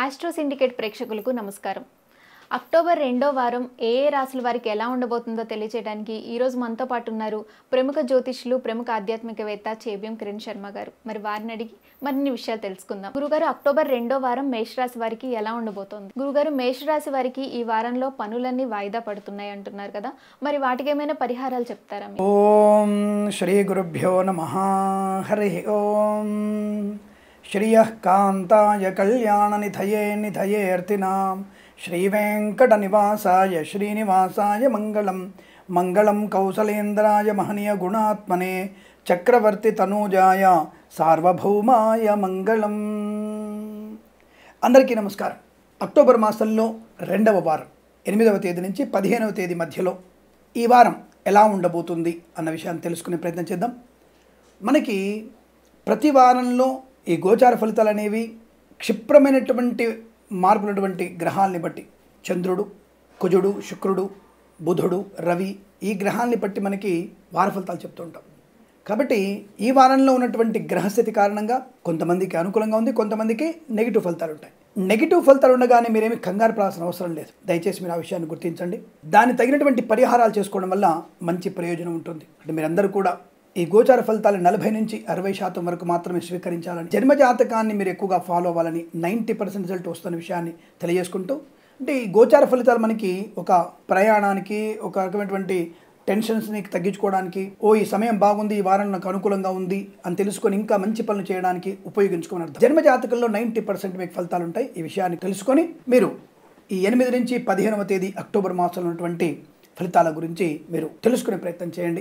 Astro syndicate ప్రేక్షకులకు నమస్కారం October రెండో వారం ఏ ఏ రాశుల వారికి ఎలా ఉండబోతుందో తెలియజేయడానికి ఈరోజు మనతో పాటు ఉన్నారు ప్రముఖ జ్యోతిష్యులు ప్రముఖ ఆధ్యాత్మికవేత్త చేబ్యం కిరణ్ శర్మ గారు మరి వారిని అడిగి మరిన్ని విషయాలు తెలుసుకుందాం గురుగారు అక్టోబర్ రెండో వారం మేషరాశి వారికి ఎలా ఉండబోతోంది గురుగారు మేషరాశి వారికి ఈ వారంలో పనులన్నీ వాయిదా పడుతున్నాయి అంటున్నారు కదా మరి వాటికి ఏమైనా పరిహారాలు చెప్తారా మీరు? ఓం శ్రీ గురుభ్యో నమ హరి ఓం శ్రియ కాంతాయ కళ్యాణ నిధయే నిధయేర్తినాం శ్రీ వెంకట నివాసాయ శ్రీనివాసాయ మంగళం మంగళం కౌసలేంద్రాయ మహనీయ గుణాత్మనే చక్రవర్తి తనూజాయ సార్వభౌమాయ మంగళం అందరికీ నమస్కారం అక్టోబర్ మాసంలో రెండవ వారం ఎనిమిదవ తేదీ నుంచి పదిహేనవ తేదీ మధ్యలో ఈ వారం ఎలా ఉండబోతుంది అన్న విషయాన్ని తెలుసుకునే ప్రయత్నం చేద్దాం మనకి ప్రతి వారంలో ఈ గోచార ఫలితాలు అనేవి క్షిప్రమైనటువంటి మార్పులటువంటి గ్రహాలని బట్టి చంద్రుడు కుజుడు శుక్రుడు బుధుడు రవి ఈ గ్రహాల్ని బట్టి మనకి వార ఫలితాలు చెప్తూ ఉంటాం కాబట్టి ఈ వారంలో ఉన్నటువంటి గ్రహస్థితి కారణంగా కొంతమందికి అనుకూలంగా ఉంది కొంతమందికి నెగిటివ్ ఫలితాలు ఉంటాయి నెగిటివ్ ఫలితాలు ఉండగానే మీరేమి కంగారు పడాల్సిన అవసరం లేదు దయచేసి మీరు ఆ విషయాన్ని గుర్తించండి దాని తగినటువంటి పరిహారాలు చేసుకోవడం వల్ల మంచి ప్రయోజనం ఉంటుంది అంటే మీరందరూ కూడా ఈ గోచార ఫలితాలు నలభై నుంచి అరవై శాతం వరకు మాత్రమే స్వీకరించాలని జన్మ జాతకాన్ని మీరు ఎక్కువగా ఫాలో అవ్వాలని నైంటీ పర్సెంట్ రిజల్ట్ వస్తున్న విషయాన్ని తెలియజేసుకుంటూ అంటే ఈ గోచార ఫలితాలు మనకి ఒక ప్రయాణానికి ఒక రకమైనటువంటి టెన్షన్స్ని తగ్గించుకోవడానికి ఓ ఈ సమయం బాగుంది ఈ వారం నాకు అనుకూలంగా ఉంది అని తెలుసుకొని ఇంకా మంచి పనులు చేయడానికి ఉపయోగించుకోని అర్థం జన్మ జాతకంలో నైంటీ పర్సెంట్ మీకు ఫలితాలు ఉంటాయి ఈ విషయాన్ని తెలుసుకొని మీరు ఈ ఎనిమిది నుంచి పదిహేనవ తేదీ అక్టోబర్ మాసంలో ఉన్నటువంటి ఫలితాల గురించి మీరు తెలుసుకునే ప్రయత్నం చేయండి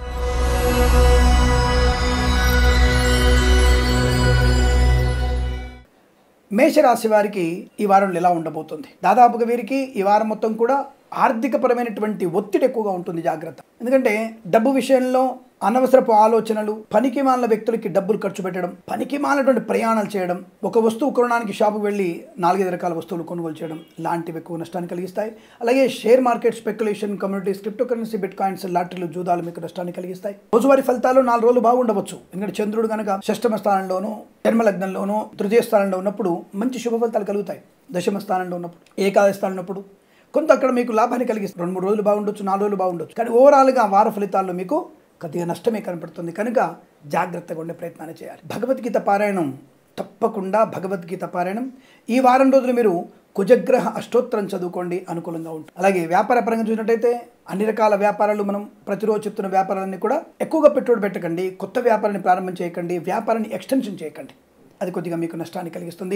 మేషరాశి వారికి ఈ వారంలో ఎలా ఉండబోతుంది దాదాపుగా వీరికి ఈ వారం మొత్తం కూడా ఆర్థికపరమైనటువంటి ఒత్తిడి ఎక్కువగా ఉంటుంది జాగ్రత్త ఎందుకంటే డబ్బు విషయంలో అనవసరపు ఆలోచనలు పనికి మాలిన వ్యక్తులకి డబ్బులు ఖర్చు పెట్టడం పనికి మాలినటువంటి ప్రయాణాలు చేయడం ఒక వస్తువు కొనడానికి షాపుకి వెళ్ళి నాలుగైదు రకాల వస్తువులు కొనుగోలు చేయడం లాంటివి ఎక్కువ నష్టాన్ని కలిగిస్తాయి అలాగే share market speculation communities cryptocurrency bitcoins లాటరీలు జూదాలు మీకు నష్టాన్ని కలిగిస్తాయి రోజువారీ ఫలితాలు నాలుగు రోజులు బాగుండవచ్చు ఎందుకంటే చంద్రుడు కనుక షష్టమ స్థానంలోనూ జన్మలగ్నంలోనూ తృతీయ స్థానంలో ఉన్నప్పుడు మంచి శుభ ఫలితాలు కలుగుతాయి దశమ స్థానంలో ఉన్నప్పుడు ఏకాదశ స్థానం ఉన్నప్పుడు కొంత అక్కడ మీకు లాభాన్ని కలిగిస్తుంది రెండు మూడు రోజులు బాగుండొచ్చు నాలుగు రోజులు బాగుండొచ్చు కానీ ఓవరాల్గా వార ఫలితాల్లో మీకు కొద్దిగా నష్టమే కనపడుతుంది కనుక జాగ్రత్తగా ఉండే ప్రయత్నాన్ని చేయాలి భగవద్గీత పారాయణం తప్పకుండా భగవద్గీత పారాయణం ఈ వారం రోజులు మీరు కుజగ్రహ అష్టోత్తరం చదువుకోండి అనుకూలంగా ఉంటుంది అలాగే వ్యాపార పరంగా చూసినట్టయితే అన్ని రకాల వ్యాపారాలు మనం ప్రతిరోజు చెప్తున్న వ్యాపారాలన్నీ కూడా ఎక్కువగా పెట్టుబడి పెట్టకండి కొత్త వ్యాపారాన్ని ప్రారంభం చేయకండి వ్యాపారాన్ని ఎక్స్టెన్షన్ చేయకండి అది కొద్దిగా మీకు నష్టాన్ని కలిగిస్తుంది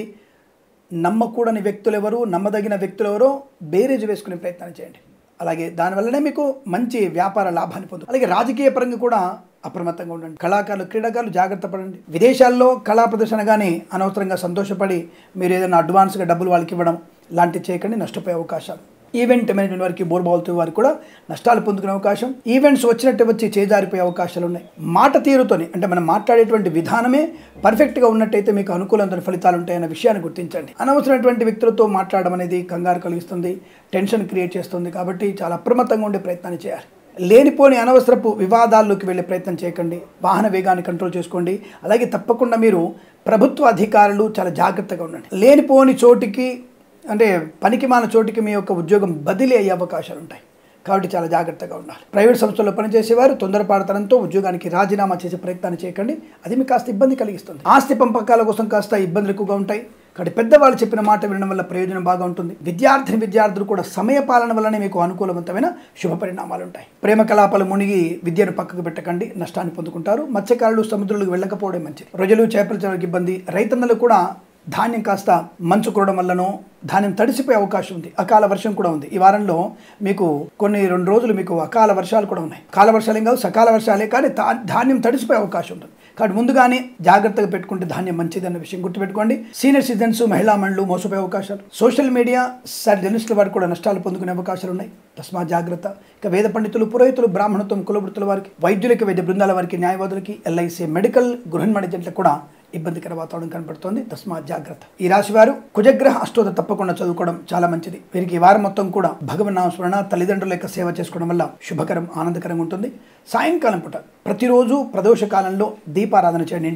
నమ్మకూడని వ్యక్తులు ఎవరు నమ్మదగిన వ్యక్తులు ఎవరో బేరేజ్ వేసుకునే ప్రయత్నం చేయండి అలాగే దానివల్లనే మీకు మంచి వ్యాపార లాభాన్ని పొందు అలాగే రాజకీయ పరంగా కూడా అప్రమత్తంగా ఉండండి కళాకారులు క్రీడాకారులు జాగ్రత్త పడండి విదేశాల్లో కళా ప్రదర్శన కానీ అనవసరంగా సంతోషపడి మీరు ఏదైనా అడ్వాన్స్గా డబ్బులు వాళ్ళకి ఇవ్వడం లాంటివి చేయకండి నష్టపోయే అవకాశాలు ఈవెంట్ మేనేజ్మెంట్ వారికి బోర్బాల్తో వారికి కూడా నష్టాలు పొందుకునే అవకాశం ఈవెంట్స్ వచ్చినట్టు వచ్చి చేజారిపోయే అవకాశాలు ఉన్నాయి మాట తీరుతోని అంటే మనం మాట్లాడేటువంటి విధానమే పర్ఫెక్ట్గా ఉన్నట్టయితే మీకు అనుకూలమైన ఫలితాలు ఉంటాయన్న విషయాన్ని గుర్తించండి అనవసరమైనటువంటి వ్యక్తులతో మాట్లాడడం అనేది కంగారు కలిగిస్తుంది టెన్షన్ క్రియేట్ చేస్తుంది కాబట్టి చాలా అప్రమత్తంగా ఉండే ప్రయత్నాన్ని చేయాలి లేనిపోని అనవసరపు వివాదాల్లోకి వెళ్ళే ప్రయత్నం చేయకండి వాహన వేగాన్ని కంట్రోల్ చేసుకోండి అలాగే తప్పకుండా మీరు ప్రభుత్వ అధికారులు చాలా జాగ్రత్తగా ఉండండి లేనిపోని చోటికి అంటే పనికి మాన చోటికి మీ యొక్క ఉద్యోగం బదిలీ అయ్యే అవకాశాలు ఉంటాయి కాబట్టి చాలా జాగ్రత్తగా ఉండాలి ప్రైవేట్ సంస్థల్లో పనిచేసేవారు తొందరపాటుతనంతో ఉద్యోగానికి రాజీనామా చేసే ప్రయత్నాన్ని చేయకండి అది మీకు కాస్త ఇబ్బంది కలిగిస్తుంది ఆస్తి పంపకాల కోసం కాస్త ఇబ్బందులు ఎక్కువగా ఉంటాయి కాబట్టి పెద్దవాళ్ళు చెప్పిన మాట వినడం వల్ల ప్రయోజనం బాగా ఉంటుంది విద్యార్థిని విద్యార్థులు కూడా సమయ పాలన వల్లనే మీకు అనుకూలవంతమైన శుభ పరిణామాలు ఉంటాయి ప్రేమ కలాపాలు మునిగి విద్యను పక్కకు పెట్టకండి నష్టాన్ని పొందుకుంటారు మత్స్యకారులు సముద్రులకు వెళ్ళకపోవడం మంచిది ప్రజలు చేపల చెరువుకి ఇబ్బంది రైతన్నలు కూడా ధాన్యం కాస్త మంచు కురవడం వల్లనో ధాన్యం తడిసిపోయే అవకాశం ఉంది అకాల వర్షం కూడా ఉంది ఈ వారంలో మీకు కొన్ని రెండు రోజులు మీకు అకాల వర్షాలు కూడా ఉన్నాయి కాల వర్షాలు ఏం కాదు సకాల వర్షాలే కానీ ధా- ధాన్యం తడిసిపోయే అవకాశం ఉంటుంది కాబట్టి ముందుగానే జాగ్రత్తగా పెట్టుకుంటే ధాన్యం మంచిది అన్న విషయం గుర్తుపెట్టుకోండి సీనియర్ సిటిజన్స్ మహిళా మండలు మోసపోయే అవకాశాలు సోషల్ మీడియా సర్ జర్నలిస్టుల వారికి కూడా నష్టాలు పొందుకునే అవకాశాలు ఉన్నాయి తస్మా జాగ్రత్త ఇక వేద పండితులు పురోహితులు బ్రాహ్మణత్వం కులవృత్తుల వారికి వైద్యులకి వైద్య బృందాల వారికి న్యాయవాదులకి ఎల్ఐసి మెడికల్ గృహ మేనేజెంట్లకు కూడా ఇబ్బందికర వాతావరణం కనపడుతోంది తస్మా జాగ్రత్త ఈ రాశి వారు కుజగ్రహ అష్టోద తప్పకుండా చదువుకోవడం చాలా మంచిది వీరికి ఈ వారం మొత్తం కూడా భగవన్ నామస్మరణ తల్లిదండ్రుల యొక్క సేవ చేసుకోవడం వల్ల శుభకరం ఆనందకరంగా ఉంటుంది సాయంకాలం పూట ప్రతిరోజు ప్రదోష కాలంలో దీపారాధన చేయండి ఇంట్లో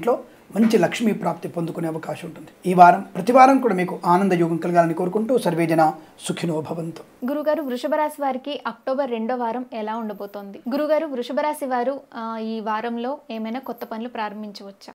మంచి లక్ష్మీ ప్రాప్తి పొందుకునే అవకాశం ఉంటుంది ఈ వారం ప్రతి వారం కూడా మీకు ఆనంద యోగం కలగాలని కోరుకుంటూ సర్వేజన సుఖినో భవంతు గురుగారు వృషభ రాశి వారికి అక్టోబర్ రెండో వారం ఎలా ఉండబోతోంది గురుగారు వృషభ రాశి వారు ఆ, ఈ వారంలో ఏమైనా కొత్త పనులు ప్రారంభించవచ్చా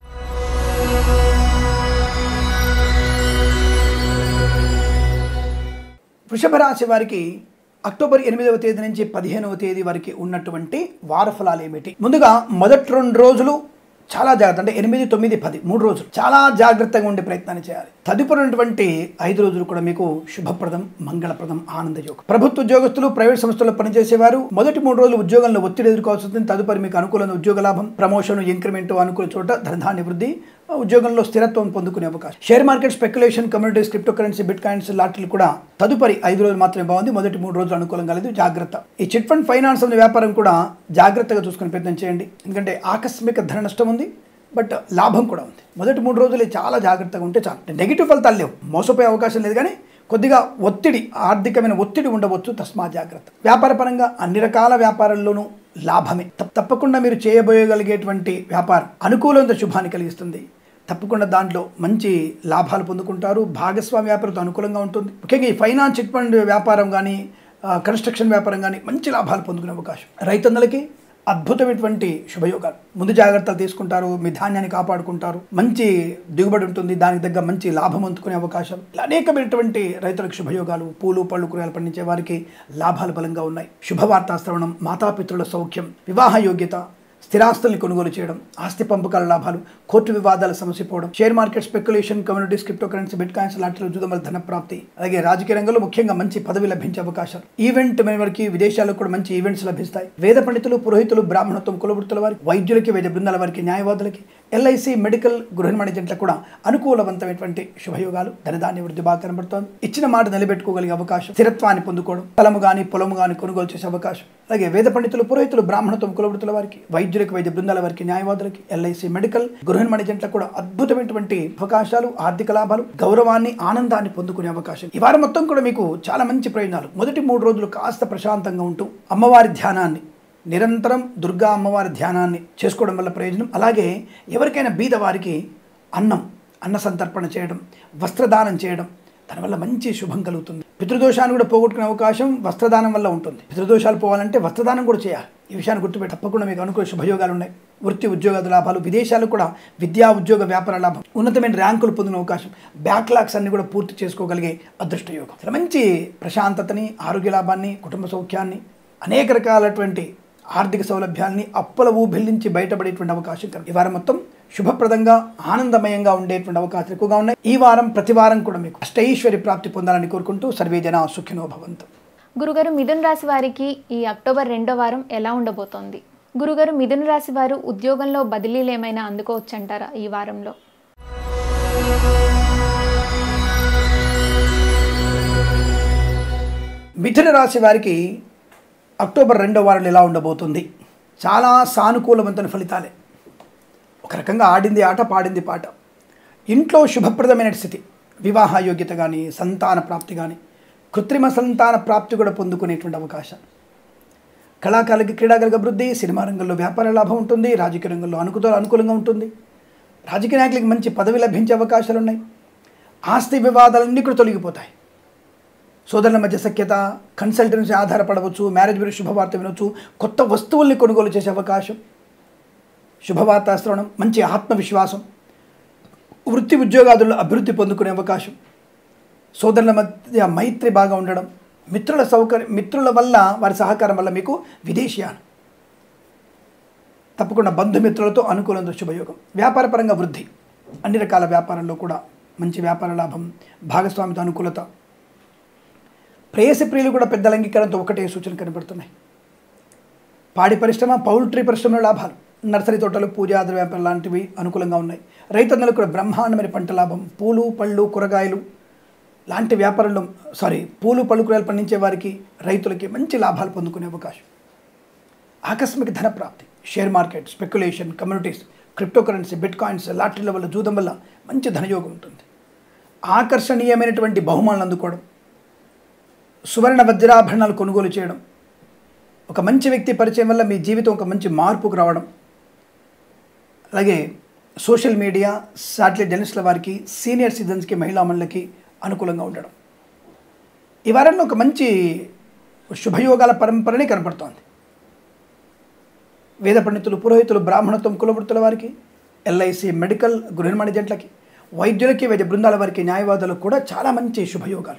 వృషభ రాశి వారికి అక్టోబర్ ఎనిమిదవ తేదీ నుంచి పదిహేనవ తేదీ వరకు ఉన్నటువంటి వార ఫలాలు ఏమిటి ముందుగా మొదటి రెండు రోజులు చాలా జాగ్రత్త అంటే ఎనిమిది తొమ్మిది పది మూడు రోజులు చాలా జాగ్రత్తగా ఉండే ప్రయత్నాన్ని చేయాలి తదుపరి ఉన్నటువంటి ఐదు రోజులు కూడా మీకు శుభప్రదం మంగళప్రదం ఆనందయోగం ప్రభుత్వ ఉద్యోగస్తులు ప్రైవేట్ సంస్థల్లో పనిచేసేవారు మొదటి మూడు రోజులు ఉద్యోగంలో ఒత్తిడి ఎదుర్కోవాల్సి ఉంటుంది తదుపరి మీకు అనుకూలమైన ఉద్యోగ లాభం ప్రమోషన్ ఇంక్రిమెంట్ అనుకూల చోట ధనధాన్య వృద్ధి ఉద్యోగంలో స్థిరత్వం పొందుకునే అవకాశం share market speculation communities cryptocurrency bitcoins లాటరీలు కూడా తదుపరి ఐదు రోజులు మాత్రమే బాగుంది మొదటి మూడు రోజులు అనుకూలంగా లేదు జాగ్రత్త ఈ చిట్ ఫండ్ ఫైనాన్స్ అనే వ్యాపారం కూడా జాగ్రత్తగా చూసుకునే ప్రయత్నం చేయండి ఎందుకంటే ఆకస్మిక ధన నష్టం ఉంది బట్ లాభం కూడా ఉంది మొదటి మూడు రోజులు చాలా జాగ్రత్తగా ఉంటే చాలు నెగిటివ్ ఫలితాలు లేవు మోసపోయే అవకాశం లేదు కానీ కొద్దిగా ఒత్తిడి ఆర్థికమైన ఒత్తిడి ఉండవచ్చు తస్మా జాగ్రత్త వ్యాపారపరంగా అన్ని రకాల వ్యాపారాల్లోనూ లాభమే తప్ప- తప్పకుండా మీరు చేయబోయగలిగేటువంటి వ్యాపారం అనుకూలమైన శుభాన్ని కలిగిస్తుంది తప్పకుండా దాంట్లో మంచి లాభాలు పొందుకుంటారు భాగస్వామి వ్యాపారంతో అనుకూలంగా ఉంటుంది ముఖ్యంగా ఈ ఫైనాన్స్ చిట్ ఫండ్ వ్యాపారం కానీ కన్స్ట్రక్షన్ వ్యాపారం కానీ మంచి లాభాలు పొందుకునే అవకాశం రైతన్నలకి అద్భుతమైనటువంటి శుభయోగాలు ముందు జాగ్రత్తలు తీసుకుంటారు మీ ధాన్యాన్ని కాపాడుకుంటారు మంచి దిగుబడి ఉంటుంది దానికి తగ్గ మంచి లాభం అందుకునే అవకాశం ఇలా అనేకమైనటువంటి రైతులకు శుభయోగాలు పూలు పళ్ళు కూరగాయలు పండించే వారికి లాభాలు బలంగా ఉన్నాయి శుభవార్తా శ్రవణం మాతాపితృల సౌఖ్యం వివాహ యోగ్యత స్థిరాస్తుల్ని కొనుగోలు చేయడం ఆస్తి పంపకాల లాభాలు కోర్టు వివాదాల సమస్య పోవడం share market speculation communities cryptocurrency bitcoins లాంటి జూదమల ధన ప్రాప్తి అలాగే రాజకీయ రంగంలో ముఖ్యంగా మంచి పదవి లభించే అవకాశాలు ఈవెంట్ వారికి విదేశాలకు కూడా మంచి ఈవెంట్స్ లభిస్తాయి వేద పండితులు పురోహితులు బ్రాహ్మణత్వం కులవృత్తుల వారికి వైద్యులకి వైద్య బృందాల వారికి న్యాయవాదులకి ఎల్ఐసి మెడికల్ గృహ మేనేజెంట్లకు కూడా అనుకూలవంతమైనటువంటి శుభయోగాలు ధనధాన్య వృద్ధి బాగా కనబడుతోంది ఇచ్చిన మాట నిలబెట్టుకోగలిగే అవకాశం స్థిరత్వాన్ని పొందుకోవడం స్థలము కానీ పొలము కానీ కొనుగోలు చేసే అవకాశం అలాగే వేద పండితులు పురోహితులు బ్రాహ్మణత్వం కులవృత్తుల వారికి వైద్యులకి వైద్య బృందాల వారికి న్యాయవాదులకి ఎల్ఐసి మెడికల్ గృహ మేనేజెంట్లకు కూడా అద్భుతమైనటువంటి అవకాశాలు ఆర్థిక లాభాలు గౌరవాన్ని ఆనందాన్ని పొందుకునే అవకాశం ఈ వారం మొత్తం కూడా మీకు చాలా మంచి ప్రయోజనాలు మొదటి మూడు రోజులు కాస్త ప్రశాంతంగా ఉంటూ అమ్మవారి ధ్యానాన్ని నిరంతరం దుర్గా అమ్మవారి ధ్యానాన్ని చేసుకోవడం వల్ల ప్రయోజనం అలాగే ఎవరికైనా బీద వారికి అన్నం అన్న సంతర్పణ చేయడం వస్త్రదానం చేయడం దానివల్ల మంచి శుభం కలుగుతుంది పితృదోషాన్ని కూడా పోగొట్టుకునే అవకాశం వస్త్రదానం వల్ల ఉంటుంది పితృదోషాలు పోవాలంటే వస్త్రదానం కూడా చేయాలి ఈ విషయాన్ని గుర్తుపెట్టి తప్పకుండా మీకు అనుకూల శుభయోగాలు ఉన్నాయి వృత్తి ఉద్యోగాల లాభాలు విదేశాలకు కూడా విద్యా ఉద్యోగ వ్యాపార లాభం ఉన్నతమైన ర్యాంకులు పొందిన అవకాశం బ్యాక్లాగ్స్ అన్ని కూడా పూర్తి చేసుకోగలిగే అదృష్ట యోగం చాలా మంచి ప్రశాంతతని ఆరోగ్య లాభాన్ని కుటుంబ సౌఖ్యాన్ని అనేక రకాలటువంటి ఆర్థిక సౌలభ్యాల్ని అప్పుల ఊబిల్ నుంచి బయటపడేటువంటి అవకాశం కనుక ఈ వారం మొత్తం శుభప్రదంగా ఆనందమయంగా ఉండేటువంటి అవకాశాలు ఎక్కువగా ఉన్నాయి ఈ వారం ప్రతి వారం కూడా మీకు అష్టైశ్వర్య ప్రాప్తి పొందాలని కోరుకుంటూ సర్వే జన సుఖినో భవంతు గురుగారు మిథున్ రాశి వారికి ఈ అక్టోబర్ రెండో వారం ఎలా ఉండబోతోంది గురుగారు మిథున రాశి వారు ఉద్యోగంలో బదిలీలు ఏమైనా అందుకోవచ్చంటారా ఈ వారంలో మిథున రాశి వారికి అక్టోబర్ రెండో వారంలో ఎలా ఉండబోతుంది చాలా సానుకూలవంతమైన ఫలితాలే ఒక రకంగా ఆడింది ఆట పాడింది పాట ఇంట్లో శుభప్రదమైన స్థితి వివాహ యోగ్యత కానీ సంతాన ప్రాప్తి కానీ కృత్రిమ సంతాన ప్రాప్తి కూడా పొందుకునేటువంటి అవకాశం కళాకారులకి క్రీడాకారులకు అభివృద్ధి సినిమా రంగంలో వ్యాపార లాభం ఉంటుంది రాజకీయ రంగంలో అనుకూల అనుకూలంగా ఉంటుంది రాజకీయ నాయకులకి మంచి పదవి లభించే అవకాశాలు ఉన్నాయి ఆస్తి వివాదాలన్నీ కూడా తొలగిపోతాయి సోదరుల మధ్య సఖ్యత కన్సల్టెన్సీ ఆధారపడవచ్చు మ్యారేజ్ గురించి శుభవార్త వినొచ్చు కొత్త వస్తువుల్ని కొనుగోలు చేసే అవకాశం శుభవార్త శ్రవణం మంచి ఆత్మవిశ్వాసం వృత్తి ఉద్యోగాదుల్లో అభివృద్ధి పొందుకునే అవకాశం సోదరుల మధ్య మైత్రి బాగా ఉండడం మిత్రుల సౌకర్యం మిత్రుల వల్ల వారి సహకారం వల్ల మీకు విదేశీయాలు తప్పకుండా బంధుమిత్రులతో అనుకూలంతో శుభయోగం వ్యాపారపరంగా వృద్ధి అన్ని రకాల వ్యాపారంలో కూడా మంచి వ్యాపార లాభం భాగస్వామితో అనుకూలత ప్రేయసి ప్రియులు కూడా పెద్దల అంగీకారంతో ఒకటే సూచన కనబడుతున్నాయి పాడి పరిశ్రమ పౌల్ట్రీ పరిశ్రమలో లాభాలు నర్సరీ తోటలు పూజాద్ర వ్యాపారం లాంటివి అనుకూలంగా ఉన్నాయి రైతన్నలకు కూడా బ్రహ్మాండమైన పంట లాభం పూలు పళ్ళు కూరగాయలు లాంటి వ్యాపారంలో సారీ పూలు పళ్ళు కూరగాయలు పండించే వారికి రైతులకి మంచి లాభాలు పొందుకునే అవకాశం ఆకస్మిక ధన ప్రాప్తి share market speculation communities cryptocurrency bitcoins లాటరీల వల్ల జూదం వల్ల మంచి ధనయోగం ఉంటుంది ఆకర్షణీయమైనటువంటి బహుమానాలు అందుకోవడం సువర్ణ వజ్రాభరణాలు కొనుగోలు చేయడం ఒక మంచి వ్యక్తి పరిచయం వల్ల మీ జీవితం ఒక మంచి మార్పుకు రావడం అలాగే సోషల్ మీడియా శాటిలైట్ జర్నలిస్టుల వారికి సీనియర్ సిటిజన్స్కి మహిళా మనులకి అనుకూలంగా ఉండడం ఈ వారంలో ఒక మంచి శుభయోగాల పరంపరనే కనపడుతోంది వేద పండితులు పురోహితులు బ్రాహ్మణత్వం కులవృత్తుల వారికి ఎల్ఐసి మెడికల్ గృహ నిర్మాణ జంట్లకి వైద్యులకి వైద్య బృందాల వారికి న్యాయవాదులకు కూడా చాలా మంచి శుభయోగాలు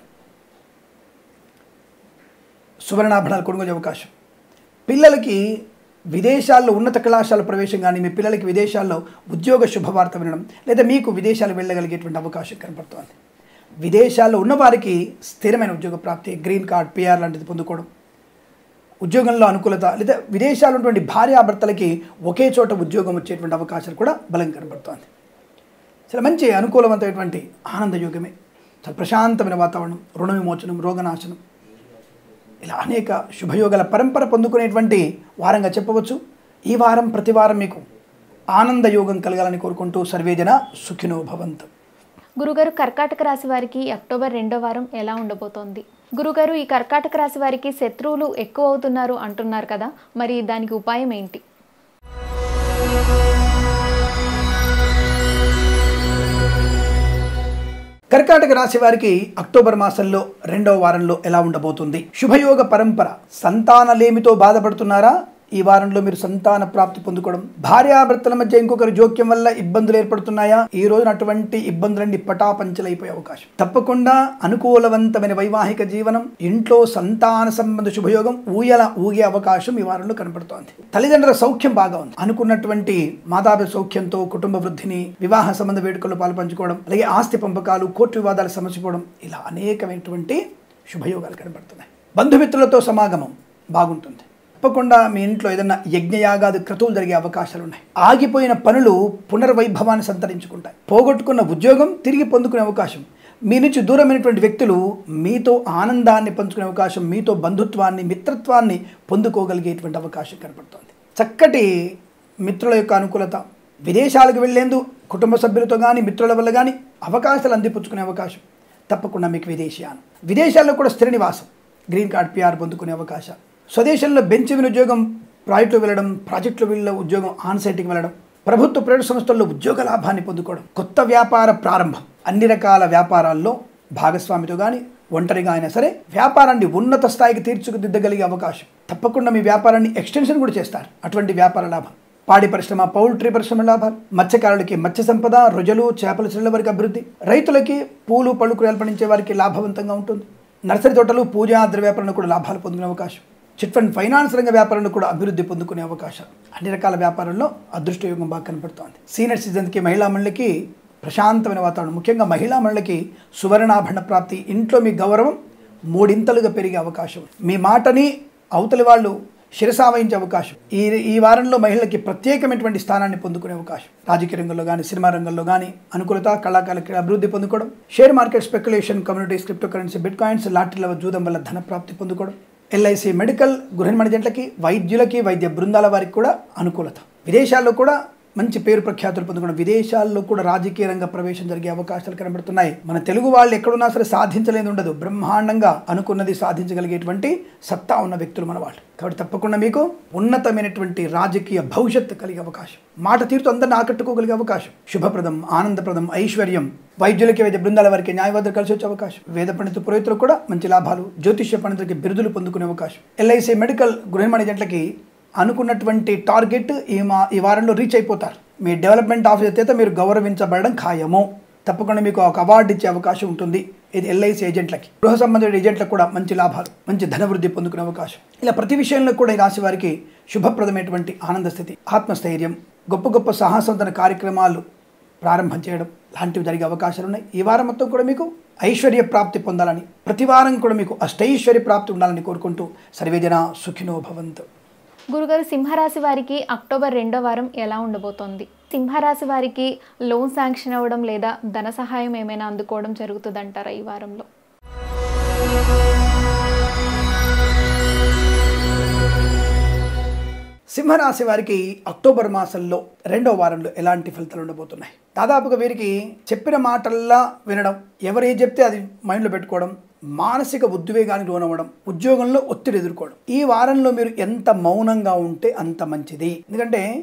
సువర్ణాభరణాలు కొనుగోలు అవకాశం పిల్లలకి విదేశాల్లో ఉన్నత కళాశాల ప్రవేశం కానీ మీ పిల్లలకి విదేశాల్లో ఉద్యోగ శుభవార్త వినడం లేదా మీకు విదేశాలు వెళ్ళగలిగేటువంటి అవకాశం కనపడుతోంది విదేశాల్లో ఉన్నవారికి స్థిరమైన ఉద్యోగ ప్రాప్తి గ్రీన్ కార్డ్ పిఆర్ లాంటిది పొందుకోవడం ఉద్యోగంలో అనుకూలత లేదా విదేశాల్లో ఉన్నటువంటి భార్యాభర్తలకి ఒకే చోట ఉద్యోగం వచ్చేటువంటి అవకాశాలు కూడా బలం కనబడుతోంది చాలా మంచి అనుకూలవంతమైనటువంటి ఆనందయోగమే చాలా ప్రశాంతమైన వాతావరణం రుణ విమోచనం రోగనాశనం ఇలా అనేక శుభయోగాల పరంపర పొందుకునేటువంటి వారంగా చెప్పవచ్చు ఈ వారం ప్రతి వారం మీకు ఆనంద యోగం కలగాలని కోరుకుంటూ సర్వేజన సుఖినో భవంతు గురుగారు కర్కాటక రాశి వారికి అక్టోబర్ రెండో వారం ఎలా ఉండబోతోంది గురుగారు ఈ కర్కాటక రాశి వారికి శత్రువులు ఎక్కువ అవుతున్నారు అంటున్నారు కదా మరి దానికి ఉపాయం ఏంటి కర్కాటక రాశి వారికి అక్టోబర్ మాసంలో రెండవ వారంలో ఎలా ఉండబోతుంది శుభయోగ పరంపర సంతానలేమితో బాధపడుతున్నారా ఈ వారంలో మీరు సంతాన ప్రాప్తి పొందుకోవడం భార్యాభర్తల మధ్య ఇంకొకరి జోక్యం వల్ల ఇబ్బందులు ఏర్పడుతున్నాయా ఈ రోజున అటువంటి ఇబ్బందులన్నీ పటాపంచలైపోయే అవకాశం తప్పకుండా అనుకూలవంతమైన వైవాహిక జీవనం ఇంట్లో సంతాన సంబంధ శుభయోగం ఊయల ఊగే అవకాశం ఈ వారంలో కనపడుతోంది తల్లిదండ్రుల సౌఖ్యం బాగా ఉంది అనుకున్నటువంటి మాతాపి సౌఖ్యంతో కుటుంబ వృద్ధిని వివాహ సంబంధ వేడుకల్లో పాల్పంచుకోవడం అలాగే ఆస్తి పంపకాలు కోర్టు వివాదాలు సమసిపోవడం ఇలా అనేకమైనటువంటి శుభయోగాలు కనబడుతున్నాయి బంధుమిత్రులతో సమాగమం బాగుంటుంది తప్పకుండా మీ ఇంట్లో ఏదైనా యజ్ఞయాగాది క్రతువులు జరిగే అవకాశాలు ఉన్నాయి ఆగిపోయిన పనులు పునర్వైభవాన్ని సంతరించుకుంటాయి పోగొట్టుకున్న ఉద్యోగం తిరిగి పొందుకునే అవకాశం మీ నుంచి దూరమైనటువంటి వ్యక్తులు మీతో ఆనందాన్ని పంచుకునే అవకాశం మీతో బంధుత్వాన్ని మిత్రత్వాన్ని పొందుకోగలిగేటువంటి అవకాశం కనపడుతోంది చక్కటి మిత్రుల యొక్క అనుకూలత విదేశాలకు వెళ్లేందు కుటుంబ సభ్యులతో కానీ మిత్రుల వల్ల కానీ అవకాశాలు అందిపుచ్చుకునే అవకాశం తప్పకుండా మీకు విదేశీయానం విదేశాల్లో కూడా స్థిర నివాసం గ్రీన్ కార్డ్ పిఆర్ పొందుకునే అవకాశాలు స్వదేశంలో బెంచ్ విన్ ఉద్యోగం ప్రాజెక్టులో వెళ్ళడం ప్రాజెక్టులో వెళ్ళిన ఉద్యోగం ఆన్సైట్కి వెళ్ళడం ప్రభుత్వ ప్రైవేట్ సంస్థల్లో ఉద్యోగ లాభాన్ని పొందుకోవడం కొత్త వ్యాపార ప్రారంభం అన్ని రకాల వ్యాపారాల్లో భాగస్వామితో కానీ ఒంటరిగా అయినా సరే వ్యాపారాన్ని ఉన్నత స్థాయికి తీర్చిదిద్దగలిగే అవకాశం తప్పకుండా మీ వ్యాపారాన్ని ఎక్స్టెన్షన్ కూడా చేస్తారు అటువంటి వ్యాపార లాభం పాడి పరిశ్రమ పౌల్ట్రీ పరిశ్రమ లాభాలు మత్స్యకారులకి మత్స్య సంపద రొజలు చేపల చెరువుల వారికి అభివృద్ధి రైతులకి పూలు పళ్ళు కూరలు పండించే వారికి లాభవంతంగా ఉంటుంది నర్సరీ తోటలు పూజా ద్రవ్య వ్యాపారంలో కూడా లాభాలు పొందుకునే అవకాశం చిట్ ఫండ్ ఫైనాన్స్ రంగ వ్యాపారంలో కూడా అభివృద్ధి పొందుకునే అవకాశాలు అన్ని రకాల వ్యాపారంలో అదృష్ట యోగం బాగా కనపడుతోంది సీనియర్ సిటిజన్కి మహిళా మండలికి ప్రశాంతమైన వాతావరణం ముఖ్యంగా మహిళా మండలికి సువర్ణాభరణ ప్రాప్తి ఇంట్లో మీ గౌరవం మూడింతలుగా పెరిగే అవకాశం మీ మాటని అవతలి వాళ్ళు శిరసావహించే అవకాశం ఈ ఈ వారంలో మహిళలకి ప్రత్యేకమైనటువంటి స్థానాన్ని పొందుకునే అవకాశం రాజకీయ రంగంలో కానీ సినిమా రంగంలో కానీ అనుకూలత కళాకారులకి అభివృద్ధి పొందుకోవడం share market speculation communities cryptocurrency bitcoins లాటరీల జూదం వల్ల ధన ప్రాప్తి పొందుకోవడం ఎల్ఐసి మెడికల్ గృహ నిర్మాణ జంటలకి వైద్యులకి వైద్య బృందాల వారికి కూడా అనుకూలత విదేశాల్లో కూడా మంచి పేరు ప్రఖ్యాతులు పొందుకోవడం విదేశాల్లో కూడా రాజకీయ రంగ ప్రవేశం జరిగే అవకాశాలు కనబడుతున్నాయి మన తెలుగు వాళ్ళు ఎక్కడున్నా సరే సాధించలేదు ఉండదు బ్రహ్మాండంగా అనుకున్నది సాధించగలిగేటువంటి సత్తా ఉన్న వ్యక్తులు మన వాళ్ళు కాబట్టి తప్పకుండా మీకు ఉన్నతమైనటువంటి రాజకీయ భవిష్యత్తు కలిగే అవకాశం మాట తీరుతో అందరిని ఆకట్టుకోగలిగే అవకాశం శుభప్రదం ఆనందప్రదం ఐశ్వర్యం వైద్యులకి వైద్య బృందాల వారికి న్యాయవాదులు కలిసి వచ్చే అవకాశం వేద పండిత పురోహితులకు కూడా మంచి లాభాలు జ్యోతిష్య పండితులకి బిరుదులు పొందుకునే అవకాశం ఎల్ఐసి మెడికల్ గృహ నిర్మాణ జంటలకి అనుకున్నటువంటి టార్గెట్ ఈ మా ఈ వారంలో రీచ్ అయిపోతారు మీ డెవలప్మెంట్ ఆఫీసర్ చేత మీరు గౌరవించబడడం ఖాయము తప్పకుండా మీకు ఒక అవార్డు ఇచ్చే అవకాశం ఉంటుంది ఇది ఎల్ఐసి ఏజెంట్లకి గృహ సంబంధించిన ఏజెంట్లకు కూడా మంచి లాభాలు మంచి ధనవృద్ధి పొందుకునే అవకాశం ఇలా ప్రతి విషయంలో కూడా ఈ రాశి వారికి శుభప్రదమైనటువంటి ఆనంద స్థితి ఆత్మస్థైర్యం గొప్ప గొప్ప సాహసవంతన కార్యక్రమాలు ప్రారంభం చేయడం లాంటివి జరిగే అవకాశాలు ఉన్నాయి ఈ వారం మొత్తం కూడా మీకు ఐశ్వర్య ప్రాప్తి పొందాలని ప్రతి వారం కూడా మీకు అష్టైశ్వర్య ప్రాప్తి ఉండాలని కోరుకుంటూ సర్వేజన సుఖినో భవంతు గురుగారు సింహరాశి వారికి అక్టోబర్ రెండో వారం ఎలా ఉండబోతోంది సింహరాశి వారికి లోన్ శాంక్షన్ అవ్వడం లేదా ధన సహాయం ఏమైనా అందుకోవడం జరుగుతుందంటారా ఈ వారంలో సింహరాశి వారికి అక్టోబర్ మాసంలో రెండో వారంలో ఎలాంటి ఫలితాలు ఉండబోతున్నాయి దాదాపుగా వీరికి చెప్పిన మాటల్లా వినడం ఎవరు ఏం చెప్తే అది మైండ్లో పెట్టుకోవడం మానసిక ఉద్వేగానికి లోనవ్వడం ఉద్యోగంలో ఒత్తిడి ఎదుర్కోవడం ఈ వారంలో మీరు ఎంత మౌనంగా ఉంటే అంత మంచిది ఎందుకంటే